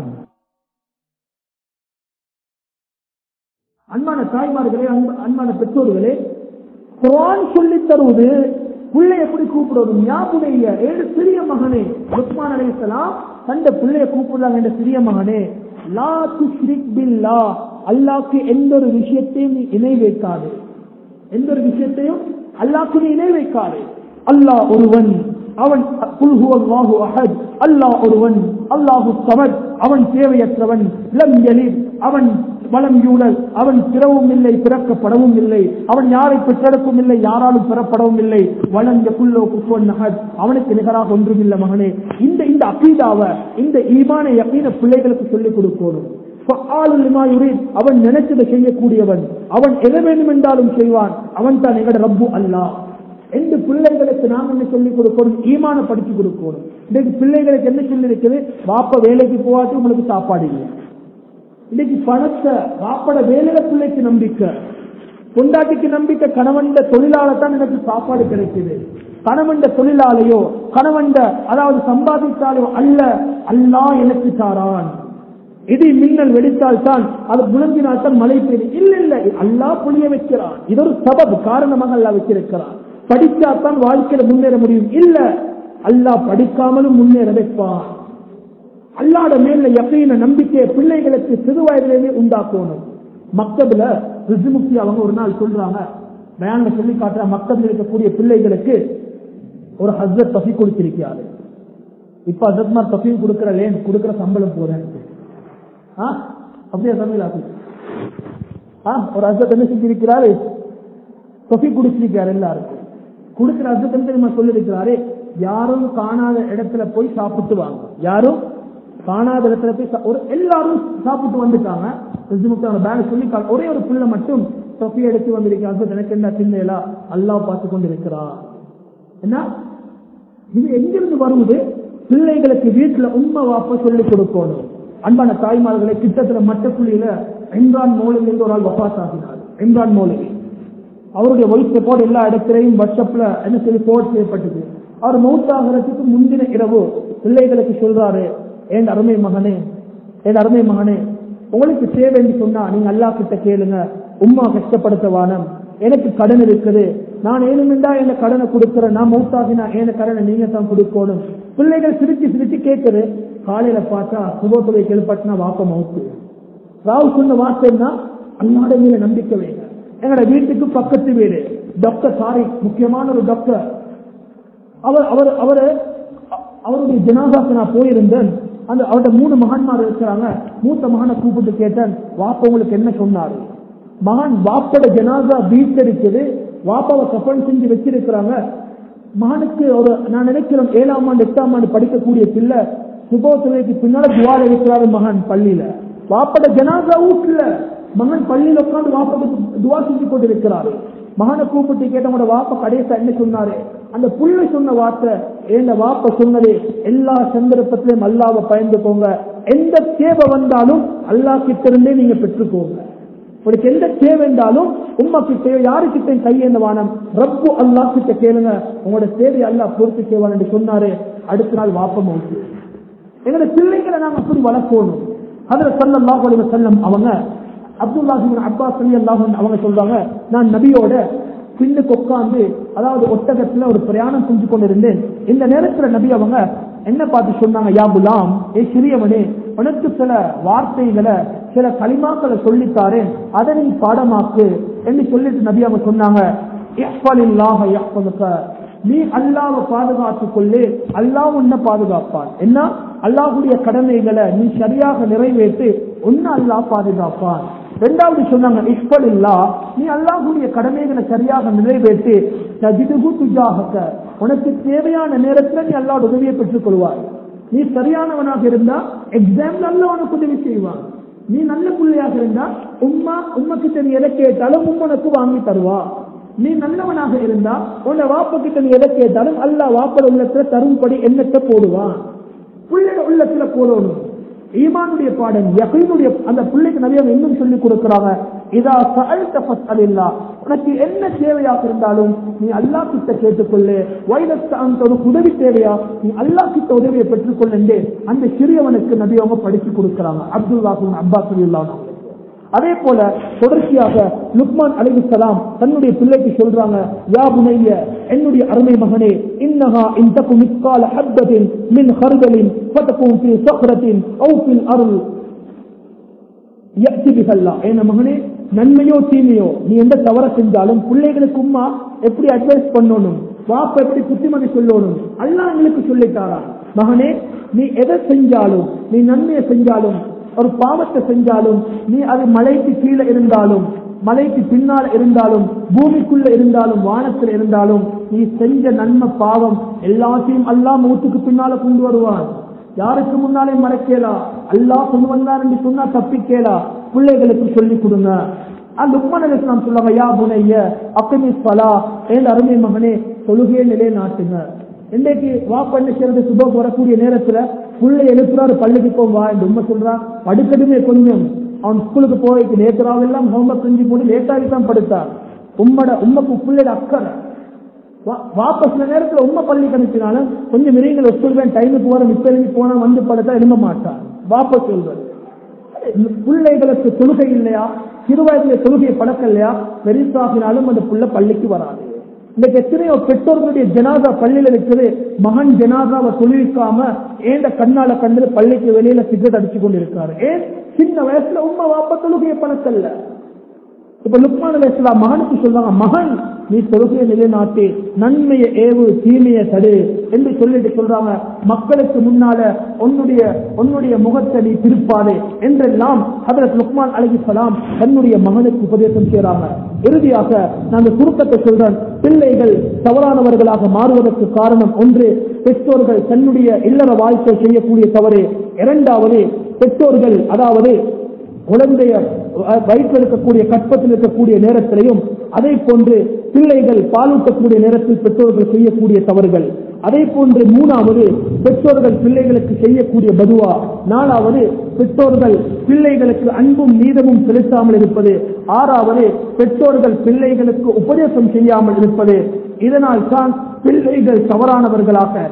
அன்பான தாய்மார்களே அன்ப- அன்பான பெற்றோர்களே குரான் சொல்லித் தருவது பிள்ளை எப்படி கூப்பிடணும் யாபுடைய ஏழு சிறிய மகனே லுக்மான் அலைஹிஸ்ஸலாம் தந்த பிள்ளைய கூப்பிடுறாங்க என்ற சிறிய மகனே லா துஷ்ரிக் பில்லா அல்லாஹ்க்கு எந்த ஒரு விஷயத்தையும் நீ இணை வைக்காது எந்த ஒரு விஷயத்தையும் அல்லாஹ்க்கு நீ இணை வைக்காது அல்லாஹ் ஒருவன் அவன் குல் ஹுவல்லாஹு அஹத் அல்லாஹ் ஒருவன் அல்லாஹு சமத் அவன் தேவையற்றவன் லம் யலித் அவன் வளம் யூழல் அவன் பிறவும் இல்லை பிறக்கப்படவும் இல்லை அவன் யாரை பெற்றெடுக்கும் இல்லை யாராலும் பெறப்படவும் இல்லை வளங்க குல்லோ குப்பன் நகத் அவனுக்கு நிகராக ஒன்றும் இல்லை மகனே இந்த இந்த அகீதாவை இந்த ஈமான யக்கீன பிள்ளைகளுக்கு சொல்லிக் கொடுக்கணும் ஃபஆலு லிமா யுரீத். அவன் நினைச்சதை செய்யக்கூடியவன் அவன் எதை வேண்டும் என்றாலும் செய்வான் அவன் தான் எங்கட ரப்பு அல்லாஹ் எந்த பிள்ளைகளுக்கு நாம் என்ன சொல்லிக் கொடுக்கணும் ஈமான படிச்சு கொடுக்கணும் இன்னைக்கு பிள்ளைகளுக்கு என்ன சொல்லி இருக்குது பாப்ப வேலைக்கு போகாட்டி உங்களுக்கு சாப்பாடு இல்லை இன்னைக்கு பணத்தை பாப்பட வேலையில பிள்ளைக்கு நம்பிக்கை பொண்டாட்டிக்கு நம்பிக்கை கணவன் தொழிலாளர் தான் எனக்கு சாப்பாடு கிடைக்குது கணவன் தொழிலாளையோ கணவன் அதாவது சம்பாதித்தாலோ அல்ல அல்லாஹ் எனக்கு தாரான் இடி மின்னல் வெடித்தால் தான் அது முழங்கினால் தான் மழை பெய்யும் இல்ல இல்ல அல்லாஹ் புளிய வைக்கிறான் இது ஒரு சபப் காரணமாக அல்லாஹ் வச்சிருக்கிறான் படிச்சாதான் வாழ்க்கையில முன்னேற முடியும் இல்ல அல்லாஹ் படிக்காமலும் முன்னேற வைப்பான் அல்லாட மேல யக்கீன நம்பிக்கையை பிள்ளைகளுக்கு சிறு வயதிலேயே உண்டாக்கணும் மக்தபில ரிசுமுக்தி அவங்க ஒரு நாள் சொல்றாங்க பயான்ல சொல்லி காட்டுற மக்தபில் இருக்கக்கூடிய பிள்ளைகளுக்கு ஒரு ஹஸ்ரத் தொகை கொடுத்திருக்கிறாரு இப்ப ஹசரத்மார் தொகையும் கொடுக்கிற லேன் கொடுக்கிற சம்பளம் போறேன் ஆ அப்படியே தமிழ் ஆ ஒரு ஹசரத் என்ன செஞ்சிருக்கிறாரு தொகை கொடுத்திருக்காரு எல்லாருக்கும் கொடுக்கிற ஹசரத் என்ன தெரியுமா சொல்லியிருக்கிறாரு யாரும் காணாத இடத்துல போய் சாப்பிட்டு வாங்க யாரும் காணாத இடத்துல போய் சா- ஒரு எல்லாரும் சாப்பிட்டு வந்துட்டாங்க பேங்க் சொல்லி கா- ஒரே ஒரு பிள்ளை மட்டும் தொப்பி எடுத்து வந்திருக்காங்க எனக்கு என்ன சிந்தையிலா அல்லாஹ் பார்த்து கொண்டிருக்கிறான் என்ன இது எங்கிருந்து வருவது பிள்ளைகளுக்கு வீட்டுல உண்மை வாப்ப சொல்லிக் கொடுக்கணும் அன்பான தாய்மார்களை கிட்டத்தட்ட மட்டப்புள்ளியில இம்ரான் மௌலிக் என்று ஒரு ஆள் வபாத் ஆகினார் இம்ரான் மௌலிக் அவருடைய ஒய்ஃப் ரெக்கார்ட் எல்லா இடத்திலையும் வாட்ஸ்அப்ல என்ன சொல்லி போர்ட் செய்யப்பட்டது அவர் மௌத்தாகிறதுக்கு முந்தின இரவு பிள்ளைகளுக்கு சொல்றாரு என் அருமை மகனே என் அருமை மகனே உங்களுக்கு தேவைன்னு சொன்னா நீங்க அல்லா கிட்ட கேளுங்க உம்மா கஷ்டப்படுத்த வானம் எனக்கு கடன் இருக்குது நான் ஏழுமெண்டா என்ன கடனை கொடுக்கிறேன் நான் மௌத்தாகினா என்ன கடனை நீங்க தான் கொடுக்கணும் பிள்ளைகள் சிரிச்சு சிரிச்சு கேட்குது காலையில பார்த்தா சுபத்துறை கேள்பட்டினா வாப்ப மவுத்து ராவு சொன்ன வார்த்தைன்னா அல்லாட மேல நம்பிக்கை வைங்க எங்களோட வீட்டுக்கு பக்கத்து வீடு டாக்டர் சாரி முக்கியமான ஒரு டாக்டர் அவர் அவர் அவரு அ- அவருடைய ஜனாதாக்கு நான் போயிருந்தேன் அந்த அவருடைய மூணு மகன்மார் இருக்கிறாங்க மூத்த மகனை கூப்பிட்டு கேட்டேன் வாப்ப உங்களுக்கு என்ன சொன்னாரு மகன் வாப்போட ஜனாதா வீட்டு இருக்குது வாப்பாவை கப்பல் செஞ்சு வச்சிருக்கிறாங்க மகனுக்கு ஒரு நான் நினைக்கிறேன் ஏழாம் ஆண்டு எட்டாம் ஆண்டு படிக்கக்கூடிய பிள்ளை சுபோத்துறைக்கு பின்னால துவார இருக்கிறாரு மகன் பள்ளியில வாப்பட ஜனாதா வீட்டுல மகன் பள்ளியில உட்கார்ந்து வாப்பாவுக்கு துவா செஞ்சு கொண்டிருக்கிறாரு மகனை கூப்பிட்டு கேட்டவங்களோட வாப்ப கடைசியா என்ன சொன்னாரு அந்த புள்ள சொன்ன வார்த்தை எந்த வாப்ப சொன்னது எல்லா சந்தர்ப்பத்திலையும் அல்லாவை பயந்துக்கோங்க எந்த தேவை வந்தாலும் அல்லாஹ் கிட்ட இருந்தே நீங்க பெற்றுக்கோங்க உங்களுக்கு எந்த தேவை இருந்தாலும் உம்மா கிட்டயோ யாருக்கிட்டையும் கையேந்த வானம் ரப்பு அல்லாஹ் கிட்ட கேளுங்க உங்களோட தேவை அல்லாஹ் பூர்த்தி செய்வான் என்று சொன்னாரு அடுத்த நாள் வாப்பம் அவுத்து எங்களோட பிள்ளைகளை நாங்க அப்படி வளர்க்கணும் அதுல சல்லல்லாஹு அலைஹி வஸல்லம் அவங்க அப்துல்லாஹி இப்னு அப்பாஸ் ரலியல்லாஹு அன்ஹு அவங்க சொல்றாங்க நான் நபியோட பின்னுக்கு உட்கார்ந்து அதாவது ஒட்டகத்துல ஒரு பிரயாணம் செஞ்சு கொண்டிருந்தேன் இந்த நேரத்துல நபி அவங்க என்ன பார்த்து சொன்னாங்க யா குலாம் ஏ சிறியவனே உனக்கு சில வார்த்தைகளை சில களிமாக்களை சொல்லித்தாரேன் அதை நீ பாடமாக்கு என்று சொல்லிட்டு நபி அவங்க சொன்னாங்க இஹ்ஃபலில்லாஹ யஹ்ஃபலுக. நீ அல்லாவை பாதுகாத்துக் கொள்ளு அல்லாஹ் உன்னை பாதுகாப்பான் என்ன அல்லாஹ்வுடைய கடமைகளை நீ சரியாக நிறைவேற்றி உன்னை அல்லாஹ் பாதுகாப்பான் ரெண்டாவது சொன்னாங்க இஸ்பல் இல்லா நீ அல்லாஹ்வுடைய கடமைகளை சரியாக நிறைவேற்றி தஜிதுகு துஜாகக்க உனக்கு தேவையான நேரத்துல நீ அல்லாஹ் உதவியை பெற்றுக் கொள்வாய் நீ சரியானவனாக இருந்தா எக்ஸாம்ல அல்ல உனக்கு உதவி செய்வான் நீ நல்ல பிள்ளையாக இருந்தா உம்மா உம்மக்கிட்ட நீ எதை கேட்டாலும் உம் உனக்கு வாங்கி தருவா நீ நல்லவனாக இருந்தா உன்னை வாப்ப கிட்ட நீ எதை கேட்டாலும் அல்ல வாப்பட உள்ளத்துல தரும்படி எண்ணத்தை போடுவான் பிள்ளைட உள்ளத்துல போடணும் ஈமானுடைய பாடம் யகீனுடைய அந்த பிள்ளைக்கு நிறைய இன்னும் சொல்லி கொடுக்கிறாங்க இதா சஅல்த ஃபஸ்அலில்லா உனக்கு என்ன தேவையாக இருந்தாலும் நீ அல்லாஹ் கிட்ட கேட்டுக்கொள்ளு வைரஸ் அந்த உனக்கு உதவி தேவையா நீ அல்லாஹ் கிட்ட உதவியை பெற்றுக்கொள்ளு அந்த சிறியவனுக்கு நபி அவங்க படிச்சு கொடுக்கிறாங்க அப்துல்லாஹின் அப்பாஸ் அதே போல தொடர்ச்சியாக லுக்மான் அலைஹிஸ்ஸலாம் தன்னுடைய பிள்ளைக்கு சொல்றாங்க யா புனைய என்னுடைய அருமை மகனே இன்னஹா இன் தகு மிஸ்கால ஹப்பதின் மின் ஹர்தலின் ஃபதகும் ஃபீ ஸக்ரத்தின் அவு ஃபில் அருள் யஅதி பிஹல்லா ஏன மகனே நன்மையோ தீமையோ நீ எந்த தவற செஞ்சாலும் பிள்ளைகளுக்கு உம்மா எப்படி அட்வைஸ் பண்ணணும் வாப்ப எப்படி புத்திமதி சொல்லணும் அல்லாஹ் எங்களுக்கு சொல்லிட்டாரா மகனே நீ எதை செஞ்சாலும் நீ நன்மையை செஞ்சாலும் ஒரு பாவத்தை செஞ்சாலும் நீ அது மலைக்கு கீழே இருந்தாலும் மலைக்கு பின்னால் இருந்தாலும் பூமிக்குள்ள இருந்தாலும் வானத்தில் இருந்தாலும் நீ செஞ்ச நன்மை பாவம் எல்லாத்தையும் அல்லாஹ் மூத்துக்கு பின்னால கொண்டு வருவான் யாருக்கு முன்னாலே மறைக்கலா அல்லாஹ் கொண்டு வந்தார் என்று சொன்னா தப்பிக்கலா பிள்ளைகளுக்கு சொல்லிக் கொடுங்க லுக்மான் அலிஸ்லாம் சொல்லுவாங்க யா புனைய அக்கமி சலா என் அருமை மகனே தொழுகையை நிலை நாட்டுங்க இன்றைக்கு வா பண்ண சேர்ந்து சுபம் வரக்கூடிய நேரத்துல புள்ளை எழுப்புறாரு பள்ளிக்கு போவா இந்த உண்மை சொல்றான் படுக்கதுமே கொஞ்சம் அவன் ஸ்கூலுக்கு போய் நேற்றாவெல்லாம் ஹோம்ஒர்க் செஞ்சு போட்டு லேட்டாகி தான் படுத்தான் உம்மட உம்மக்கு பிள்ளைட அக்கறை வாபஸ் சில நேரத்துல உண்மை பள்ளி கணிச்சினாலும் கொஞ்சம் மிரியங்களை சொல்வேன் டைமுக்கு வர இப்ப எழுதி போனா வந்து படுத்தா எழும்ப மாட்டான் வாபஸ் சொல்வது பிள்ளைகளுக்கு தொழுகை இல்லையா சிறுவயதுல தொழுகையை பழக்கம் இல்லையா பெருசாகினாலும் அந்த புள்ள பள்ளிக்கு வராது இன்னைக்கு எத்தனையோ பெற்றோர்களுடைய ஜனாதா பள்ளியில இருக்குது மகன் ஜனாதாவை தொழுவிக்காம ஏண்ட கண்ணால கண்டு பள்ளிக்கு வெளியில சிகரெட் அடிச்சு கொண்டு இருக்காரு ஏன் சின்ன வயசுல உண்மை வாப்ப தொழுகையை பழக்கம் இல்ல இப்ப லுக்மான வயசுல மகனுக்கு சொல்லுவாங்க மகன் நீ தொழுகையை நிலைநாட்டி நன்மையை ஏவு தீமையை தடு என்று சொல்லிட்டு சொல்றாங்க மக்களுக்கு முன்னால உன்னுடைய உன்னுடைய முகத்தை நீ திருப்பாதே என்றெல்லாம் ஹதரத் லுக்மான் அலிசலாம் தன்னுடைய மகனுக்கு உபதேசம் செய்யறாங்க இறுதியாக நான் அந்த சுருக்கத்தை சொல்றேன் பிள்ளைகள் தவறானவர்களாக மாறுவதற்கு காரணம் ஒன்று பெற்றோர்கள் தன்னுடைய இல்லற வாழ்க்கை செய்யக்கூடிய தவறு இரண்டாவது பெற்றோர்கள் அதாவது குழந்தைய வயிற்றில் இருக்கக்கூடிய கற்பத்தில் இருக்கக்கூடிய நேரத்திலையும் அதே போன்று பிள்ளைகள் பாலூட்டக்கூடிய நேரத்தில் பெற்றோர்கள் செய்யக்கூடிய தவறுகள் அதே போன்று மூணாவது பெற்றோர்கள் பிள்ளைகளுக்கு செய்யக்கூடிய பதுவா நாலாவது பெற்றோர்கள் பிள்ளைகளுக்கு அன்பும் நீதமும் செலுத்தாமல் இருப்பது ஆறாவது பெற்றோர்கள் பிள்ளைகளுக்கு உபதேசம் செய்யாமல் இருப்பது இதனால் தான் பிள்ளைகள் தவறானவர்களாக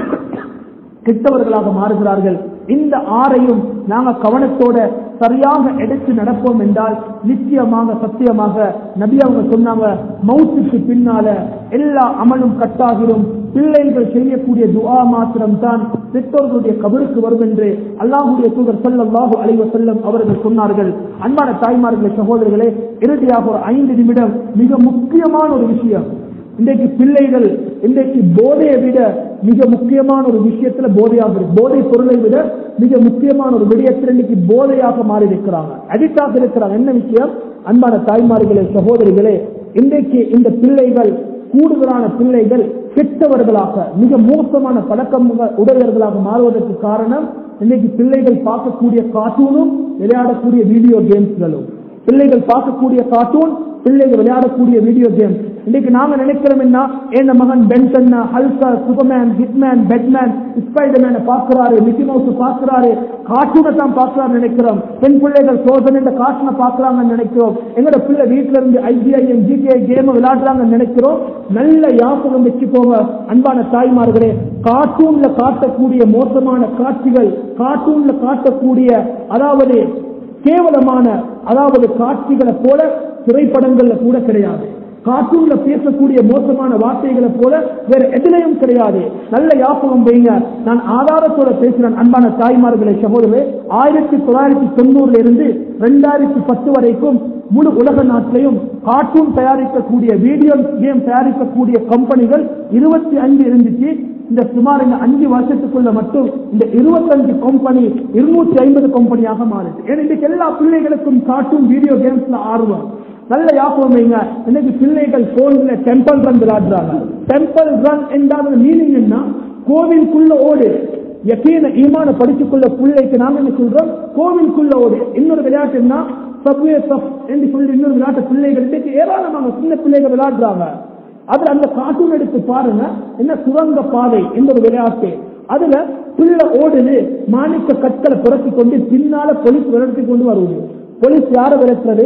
கெட்டவர்களாக மாறுகிறார்கள் இந்த ஆறையும் நாங்க கவனத்தோட சரியாக எடுத்து நடப்போம் என்றால் நிச்சயமாக சத்தியமாக நபி அவங்க சொன்னாங்க மவுத்துக்கு பின்னால எல்லா அமலும் கட்டாகிரும் பிள்ளைகள் செய்யக்கூடிய துஆ மாத்திரம் தான் பெற்றோர்களுடைய கபருக்கு வரும் என்று அல்லாஹுடைய தூதர் சல்லாஹு அலைவ செல்லம் அவர்கள் சொன்னார்கள் அன்பான தாய்மார்களே சகோதரர்களே இறுதியாக ஒரு ஐந்து நிமிடம் மிக முக்கியமான ஒரு விஷயம் இன்றைக்கு பிள்ளைகள் இன்றைக்கு போதையை விட மிக முக்கியமான ஒரு விஷயத்துல போதையாக இருக்கு போதை பொருளை விட மிக முக்கியமான ஒரு விடயத்தில் இன்னைக்கு போதையாக மாறி இருக்கிறாங்க அடிக்டாக இருக்கிறாங்க என்ன விஷயம் அன்பான தாய்மார்களே சகோதரிகளே இன்றைக்கு இந்த பிள்ளைகள் கூடுதலான பிள்ளைகள் கெட்டவர்களாக மிக மோசமான பழக்கம் உடையவர்களாக மாறுவதற்கு காரணம் இன்னைக்கு பிள்ளைகள் பார்க்கக்கூடிய கார்ட்டூனும் விளையாடக்கூடிய வீடியோ கேம்ஸ்களும் பிள்ளைகள் பார்க்கக்கூடிய கார்ட்டூன் பிள்ளைகள் விளையாடக்கூடிய வீடியோ கேம் இன்னைக்கு நாங்க நினைக்கிறோம் என்ன என் மகன் பென்டன் ஹல்கா சூப்பர்மேன் ஹிட்மேன் பெட்மேன் ஸ்பைடர்மேன் பாக்குறாரு மிக்கி மவுஸ் பாக்குறாரு கார்ட்டூனை தான் பாக்குறாரு நினைக்கிறோம் பெண் பிள்ளைகள் சோதனை இந்த கார்ட்டூனை பாக்குறாங்கன்னு நினைக்கிறோம் எங்களோட பிள்ளை வீட்டுல இருந்து ஐஜிஐஎம் ஜிடிஐ கேம் விளையாடுறாங்கன்னு நினைக்கிறோம் நல்ல யாபகம் வச்சுக்கோங்க அன்பான தாய்மார்களே கார்ட்டூன்ல காட்டக்கூடிய மோசமான காட்சிகள் கார்ட்டூன்ல காட்டக்கூடிய அதாவது கேவலமான அதாவது காட்சிகளை போல திரைப்படங்கள்ல கூட கிடையாது கார்ட்டூன்ல பேசக்கூடிய மோசமான வார்த்தைகளை போல வேற எதிலையும் கிடையாது நல்ல யாபகம் வைங்க நான் ஆதாரத்தோட பேசுறேன் அன்பான தாய்மார்களை சகோதரே ஆயிரத்தி தொள்ளாயிரத்தி தொண்ணூறுல இருந்து ரெண்டாயிரத்தி பத்து வரைக்கும் முழு உலக நாட்டிலையும் கார்ட்டூன் தயாரிக்கக்கூடிய வீடியோ கேம் தயாரிக்கக்கூடிய கம்பெனிகள் இருபத்தி அஞ்சு இருந்துச்சு இந்த சுமார் இந்த அஞ்சு வருஷத்துக்குள்ள மட்டும் இந்த இருபத்தஞ்சு கம்பெனி இருநூற்றி ஐம்பது கம்பெனியாக மாறுது ஏன்னா இன்னைக்கு எல்லா பிள்ளைகளுக்கும் கார்ட்டூன் வீடியோ கேம்ஸ்ல ஆர்வம் நல்ல யாபகம் வைங்க இன்னைக்கு பிள்ளைகள் போன்ல டெம்பிள் ரன் விளையாடுறாங்க டெம்பிள் ரன் என்றால் மீனிங் என்ன கோவிலுக்குள்ள ஓடு யக்கீன ஈமான படிச்சுக்கொள்ள பிள்ளைக்கு நாம என்ன சொல்றோம் கோவிலுக்குள்ள ஓடு இன்னொரு விளையாட்டு என்ன சப்வே சப் என்று சொல்லி இன்னொரு விளையாட்டு பிள்ளைகள் இன்னைக்கு ஏராளமாக சின்ன பிள்ளைகள் விளையாடுறாங்க அதுல அந்த கார்ட்டூன் எடுத்து பாருங்க என்ன சுரங்க பாதை என்ற ஒரு விளையாட்டு அதுல பிள்ளை ஓடுது மாணிக்க கற்களை புரட்டி கொண்டு பின்னால போலீஸ் விரட்டி கொண்டு வருவது போலீஸ் யாரை விரட்டுறது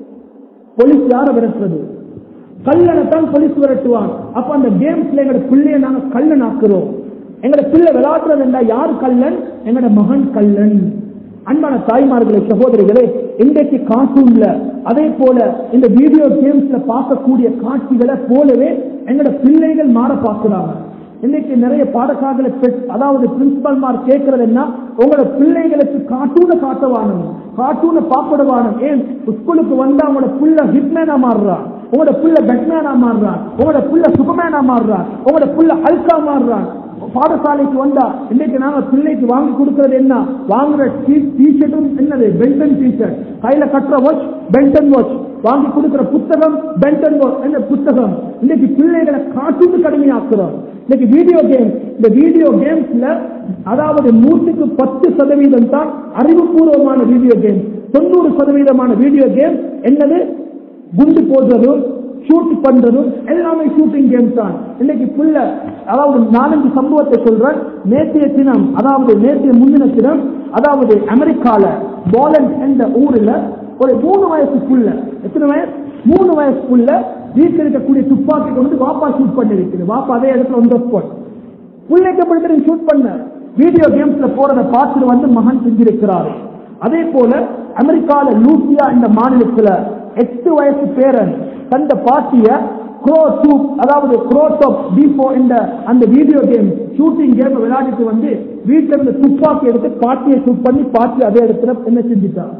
போலீஸ் யாரை விரட்டுறது கல்லனைத்தான் போலீஸ் விரட்டுவான் அப்ப அந்த கேம்ஸ்ல எங்களோட பிள்ளைய நாங்க கல்லன் ஆக்குறோம் எங்களோட பிள்ளை விளையாடுறது என்றா யார் கல்லன் எங்களோட மகன் கல்லன் அன்பான தாய்மார்களே சகோதரிகளே இன்றைக்கு கார்ட்டூன்ல அதே போல இந்த வீடியோ கேம்ஸ்ல பார்க்கக்கூடிய காட்சிகளை போலவே எங்களோட பிள்ளைகள் மாற பார்க்கிறாங்க இன்னைக்கு நிறைய பாடசாலைகளை பெ- அதாவது பிரின்சிபல்மார் கேட்கறது என்ன உங்களோட பிள்ளைகளுக்கு கார்ட்டூனை காட்டவானும் கார்ட்டூனை பார்க்கடவானும் ஏன் ஸ்கூலுக்கு வந்தா உங்களோட புள்ள ஹிட்மேனா மாறுறான் உங்களோட புள்ள பேட்மேனா மாறுறான் உங்களோட புள்ள சுகமேனா மாறுறான் உங்களோட புள்ள அல்கா மாறுறான் பாடசாலைக்கு வந்தா இன்னைக்கு நாங்க பிள்ளைக்கு வாங்கி கொடுக்கறது என்ன வாங்குற டிஷர்ட்டும் என்னது பென்டன் டிஷர்ட் கையில கட்டுற வாட்ச் பென்டன் வாட்ச் வாங்கி கொடுக்கிற புத்தகம் பென்டன் வாட்ச் என்ன புத்தகம் இன்னைக்கு பிள்ளைகளை காட்டுக்கு கடுமையாக்குறோம் இன்னைக்கு வீடியோ கேம் இந்த வீடியோ கேம்ஸ்ல அதாவது நூற்றுக்கு பத்து சதவீதம் தான் அறிவுபூர்வமான வீடியோ கேம் தொண்ணூறு சதவீதமான வீடியோ கேம் என்னது குண்டு போடுறதும் ஷூட் பண்றதும் எல்லாமே ஷூட்டிங் கேம் தான் இன்னைக்கு புள்ள அதாவது நாலஞ்சு சம்பவத்தை சொல்றேன் நேற்றைய தினம் அதாவது நேற்றைய முந்தின தினம் அதாவது அமெரிக்கால போலண்ட் என்ற ஊர்ல ஒரு மூணு வயசு புள்ள எத்தனை வயசு மூணு வயசு புள்ள வீட்டில் இருக்கக்கூடிய துப்பாக்கி கொண்டு வாப்பா ஷூட் பண்ணி இருக்குது வாப்பா அதே இடத்துல ஒன் ஸ்பாட் பிள்ளைக்கு எப்படி ஷூட் பண்ண வீடியோ கேம்ஸ்ல போறத பார்த்துட்டு வந்து மகன் செஞ்சிருக்கிறாரு அதே போல அமெரிக்கால லூசியா இந்த மாநிலத்துல எட்டு வயசு பேரன் தந்த பாட்டிய க்ரோ டூப் அதாவது க்ரோ டாப் டிபோ இந்த அந்த வீடியோ கேம் ஷூட்டிங் கேம் விளையாடிட்டு வந்து வீட்டுல இருந்து துப்பாக்கி எடுத்து பாட்டியை ஷூட் பண்ணி பாட்டி அதே இடத்துல என்ன செஞ்சுட்டான்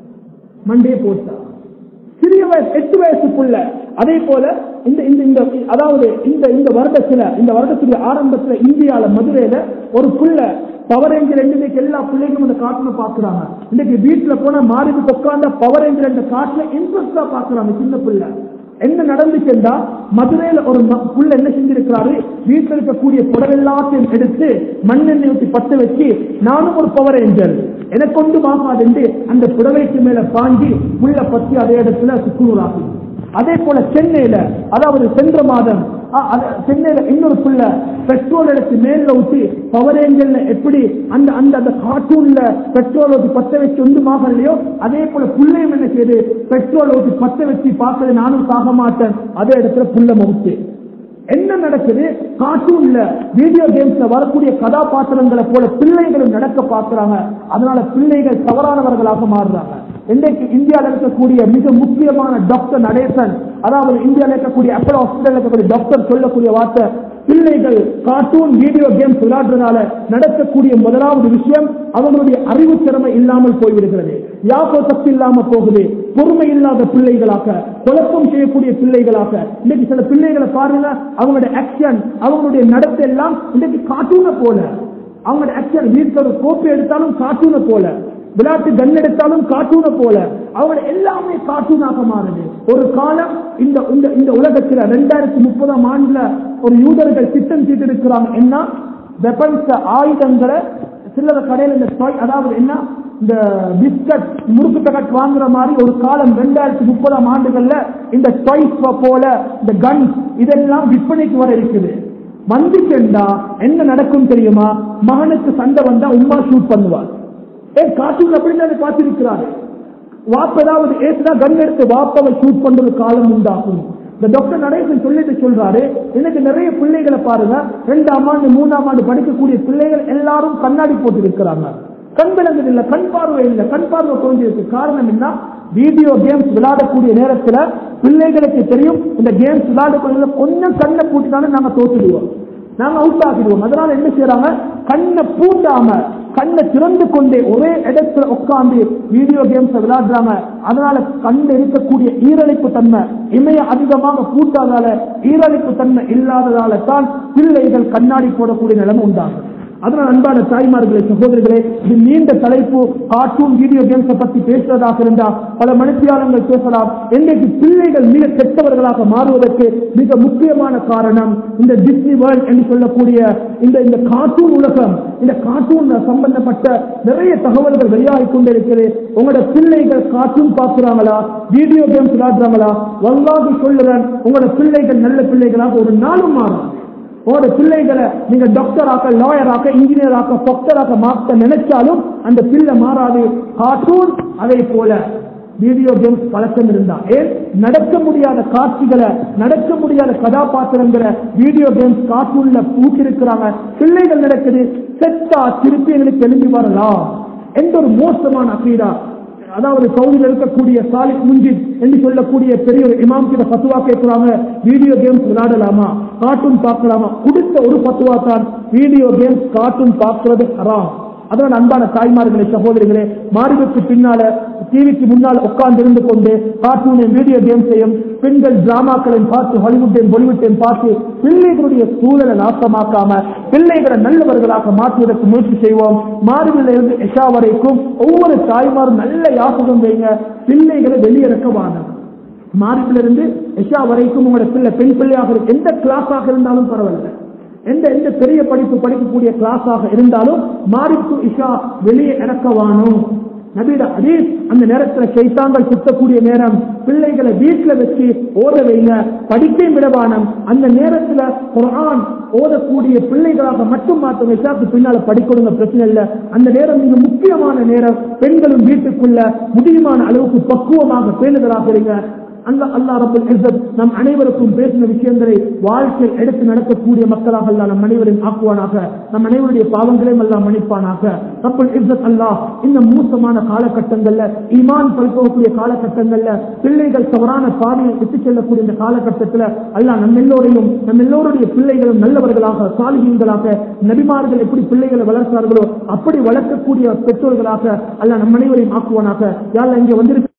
மண்டையை போட்டா சிறிய வயசு எட்டு வயசுக்குள்ள அதே போல இந்த இந்த இந்த அதாவது இந்த இந்த வருடத்துல இந்த வருடத்துடைய ஆரம்பத்துல இந்தியால மதுரையில ஒரு புள்ள பவர் ரேஞ்சர் இன்னைக்கு எல்லா பிள்ளைகளும் இந்த காட்டுல பாக்குறாங்க இன்னைக்கு வீட்டுல போனா மாறிட்டு உட்கார்ந்த பவர் ரேஞ்சர் இந்த காட்டுல இன்ட்ரெஸ்டா பாக்குறாங்க சின்ன பிள்ளை என்ன நடந்துச்சுண்டா மதுரையில ஒரு ம- புள்ள என்ன செஞ்சிருக்கிறாரு வீட்டில் இருக்கக்கூடிய புடவை எல்லாத்தையும் எடுத்து மண்ணெண்ணெய் ஊற்றி பத்த வச்சு நானும் ஒரு பவர் ஏஞ்சல் எனக்கு ஒன்று மாகாது அந்த புடவைக்கு மேல பாஞ்சி புள்ள பத்தி அதே இடத்துல சுக்குநூறாகி அதே போல சென்னையில அதாவது சென்ற மாதம் அ, அது- சென்னையில இன்னொரு புள்ள பெட்ரோல் எடுத்து மேல ஊற்றி பவர் ஏஞ்சல்ல எப்படி அந்த அந்த அந்த கார்ட்டூன்ல பெட்ரோல் ஊற்றி பத்த வச்சு ஒன்றுமாக இல்லையோ அதே போல புள்ளையும் என்ன செய்யுது பெட்ரோல் ஊற்றி பத்த வச்சு பார்க்கறது நானும் சாக மாட்டேன் அதே இடத்துல புள்ள மவுத்து என்ன நடக்குது கார்ட்டூன்ல வீடியோ கேம்ஸ்ல வரக்கூடிய கதாபாத்திரங்களை போல பிள்ளைகளும் நடக்க பார்க்கறாங்க அதனால பிள்ளைகள் தவறானவர்களாக மாறுறாங்க இன்றைக்கு இந்தியாவில் இருக்கக்கூடிய மிக முக்கியமான டாக்டர் நடேசன் அதாவது இந்தியாவில் இருக்கக்கூடிய அப்போ ஹாஸ்பிட்டல் இருக்கக்கூடிய டாக்டர் சொல்லக்கூடிய வார்த்தை பிள்ளைகள் கார்ட்டூன் வீடியோ கேம்ஸ் விளையாடுறதுனால நடக்கக்கூடிய முதலாவது விஷயம் அவங்களுடைய அறிவு திறமை இல்லாமல் போய்விடுகிறது யாக்கோ சக்தி இல்லாம போகுது பொறுமை இல்லாத பிள்ளைகளாக குழப்பம் செய்யக்கூடிய பிள்ளைகளாக இன்னைக்கு சில பிள்ளைகளை பாருங்க அவங்களுடைய ஆக்ஷன் அவங்களுடைய நடத்தை எல்லாம் இன்னைக்கு கார்ட்டூனை போல அவங்களுடைய ஆக்ஷன் வீட்டில் ஒரு கோப்பை எடுத்தாலும் கார்ட்டூனை போல விளையாட்டு கன் எடுத்தாலும் கார்ட்டூனை போல அவங்க எல்லாமே கார்ட்டூனாக மாறுது ஒரு காலம் இந்த இந்த இந்த உலகத்துல ரெண்டாயிரத்தி முப்பதாம் ஆண்டுல ஒரு யூதர்கள் திட்டம் தீட்டிருக்கிறாங்க என்ன வெப்பன்ஸ் ஆயுதங்களை சில்லற கடையில் இந்த toy- அதாவது என்ன இந்த பிஸ்கட் முறுக்கு பேக்கெட் வாங்குற மாதிரி ஒரு காலம் ரெண்டாயிரத்தி முப்பதாம் ஆண்டுகள்ல இந்த டாய்ஸ் போல இந்த கன் இதெல்லாம் விற்பனைக்கு வர இருக்குது வந்துட்டா என்ன நடக்கும் தெரியுமா மகனுக்கு சண்டை வந்தா உமா ஷூட் பண்ணுவார் ஏன் கார்ட்டூன் அப்படின்னு பார்த்திருக்கிறாரு வாப்ப ஏதாவது ஏசுனா கன் எடுத்து வாப்பாவை ஷூட் பண்றது காலம் உண்டாகும் இந்த டாக்டர் நடேசன் சொல்லிட்டு சொல்றாரு எனக்கு நிறைய பிள்ளைகளை பாருங்க ரெண்டாம் ஆண்டு மூணாம் ஆண்டு படிக்கக்கூடிய பிள்ளைகள் எல்லாரும் கண்ணாடி போட்டு இருக்கிறாங்க கண் விளங்குது இல்ல கண் பார்வை இல்ல கண் பார்வை குறைஞ்சிருக்கு காரணம் என்ன வீடியோ கேம்ஸ் விளையாடக்கூடிய நேரத்துல பிள்ளைகளுக்கு தெரியும் இந்த கேம்ஸ் விளையாடக்கூடிய கொஞ்சம் கண்ணை பூட்டினாலும் நாங்க தோத்துடுவோம் நாங்க அவுட் ஆகிடுவோம் அதனால என்ன செய்யறாங்க கண்ணை பூட்டாம கண்ணை திறந்து கொண்டே ஒரே இடத்துல உட்கார்ந்து வீடியோ கேம்ஸ் விளையாடுறாங்க அதனால கண்ணில் இருக்கக்கூடிய ஈரழிப்பு தன்மை இமைய அதிகமாக பூட்டாதால ஈரழிப்பு தன்மை இல்லாததால தான் பிள்ளைகள் கண்ணாடி போடக்கூடிய நிலைமை உண்டாகும் அதனால் அன்பான தாய்மார்களே சகோதரர்களே இது நீண்ட தலைப்பு கார்ட்டூன் வீடியோ கேம்ஸை பத்தி பேசுவதாக இருந்தா பல மனுஷியாளங்கள் பேசலாம் இன்றைக்கு பிள்ளைகள் மிக கெட்டவர்களாக மாறுவதற்கு மிக முக்கியமான காரணம் இந்த டிஸ்னி வேர்ல்ட் என்று சொல்லக்கூடிய இந்த இந்த கார்ட்டூன் உலகம் இந்த கார்ட்டூன் சம்பந்தப்பட்ட நிறைய தகவல்கள் வெளியாகி கொண்டிருக்கிறது உங்களோட பிள்ளைகள் கார்ட்டூன் பார்க்கிறாங்களா வீடியோ கேம்ஸ் விளையாடுறாங்களா வல்லாது சொல்லுறேன் உங்களோட பிள்ளைகள் நல்ல பிள்ளைகளாக ஒரு நாளும் மாறும் உங்களோட பிள்ளைகளை நீங்க டாக்டராக்க லாயராக்க இன்ஜினியராக்க டாக்டராக்க மாற்ற நினைச்சாலும் அந்த பிள்ளை மாறாது கார்ட்டூன் அதே போல வீடியோ கேம்ஸ் பழக்கம் இருந்தா ஏன் நடக்க முடியாத காட்சிகளை நடக்க முடியாத கதாபாத்திரங்களை வீடியோ கேம்ஸ் கார்ட்டூன்ல பூட்டிருக்கிறாங்க பிள்ளைகள் நடக்குது செத்தா திருப்பி எங்களுக்கு எழுதி வரலாம் எந்த ஒரு மோசமான அக்கீடா அதாவது சவுதியில் இருக்கக்கூடிய சாலிக் முஞ்சித் என்று சொல்லக்கூடிய பெரிய ஒரு இமாம் கிட்ட பத்துவா கேட்கிறாங்க வீடியோ கேம்ஸ் விளையாடலாமா கார்ட்டூன் பார்க்கலாமா கொடுத்த ஒரு பத்துவா தான் வீடியோ கேம்ஸ் கார்ட்டூன் பார்க்கிறது ஹராம் அதனால் அன்பான தாய்மார்களே சகோதரிகளே மாறிவுக்கு பின்னால டிவிக்கு முன்னால் உட்கார்ந்து இருந்து கொண்டு கார்ட்டூனையும் வீடியோ கேம்ஸையும் பெண்கள் டிராமாக்களையும் பார்த்து ஹாலிவுட்டையும் பாலிவுட்டையும் பார்த்து பிள்ளைகளுடைய சூழலை நாசமாக்காம பிள்ளைகளை நல்லவர்களாக மாற்றுவதற்கு முயற்சி செய்வோம் மாறுவில இருந்து எஷா வரைக்கும் ஒவ்வொரு தாய்மாரும் நல்ல யாசகம் வைங்க பிள்ளைகளை வெளியிறக்க வாங்க மாறிவிலிருந்து எஷா வரைக்கும் உங்களோட பிள்ளை பெண் பிள்ளையாக இருக்கு. எந்த கிளாஸாக இருந்தாலும் பரவாயில்ல எந்த எந்த பெரிய படிப்பு படிக்கக்கூடிய கிளாஸாக இருந்தாலும் மாறிக்கு இஷா வெளியே இறக்கவானோம் நபீட அதீஸ் அந்த நேரத்தில் சைத்தாங்கள் சுத்தக்கூடிய நேரம் பிள்ளைகளை வீட்டுல வச்சு ஓத வைங்க படிக்க விடவானம் அந்த நேரத்துல குர்ஆன் ஓதக்கூடிய பிள்ளைகளாக மட்டும் மாற்றம் இஷாக்கு பின்னால படிக்கணுங்க பிரச்சனை இல்ல அந்த நேரம் மிக முக்கியமான நேரம் பெண்களும் வீட்டுக்குள்ள முடியுமான அளவுக்கு பக்குவமாக பேணுதலாக இருங்க அந்த அல்லா ரபுல் இஸ்ஸத் நம் அனைவருக்கும் பேசின விஷயங்களை வாழ்க்கையில் எடுத்து நடக்கக்கூடிய மக்களாக அல்லா நம் அனைவரையும் ஆக்குவானாக நம் அனைவருடைய பாவங்களையும் எல்லாம் மன்னிப்பானாக ரபுல் இஸ்ஸத் அல்லாஹ் இந்த மோசமான காலகட்டங்கள்ல ஈமான் பல்போகக்கூடிய காலகட்டங்கள்ல பிள்ளைகள் தவறான பாதையை விட்டு செல்லக்கூடிய இந்த காலகட்டத்துல அல்லாஹ் நம்ம எல்லோரையும் நம்ம எல்லோருடைய பிள்ளைகளும் நல்லவர்களாக சாலிகீன்களாக நபிமார்கள் எப்படி பிள்ளைகளை வளர்த்தார்களோ அப்படி வளர்க்கக்கூடிய பெற்றோர்களாக அல்லாஹ் நம் அனைவரையும் ஆக்குவானாக யார் இங்கே வந்திருக்க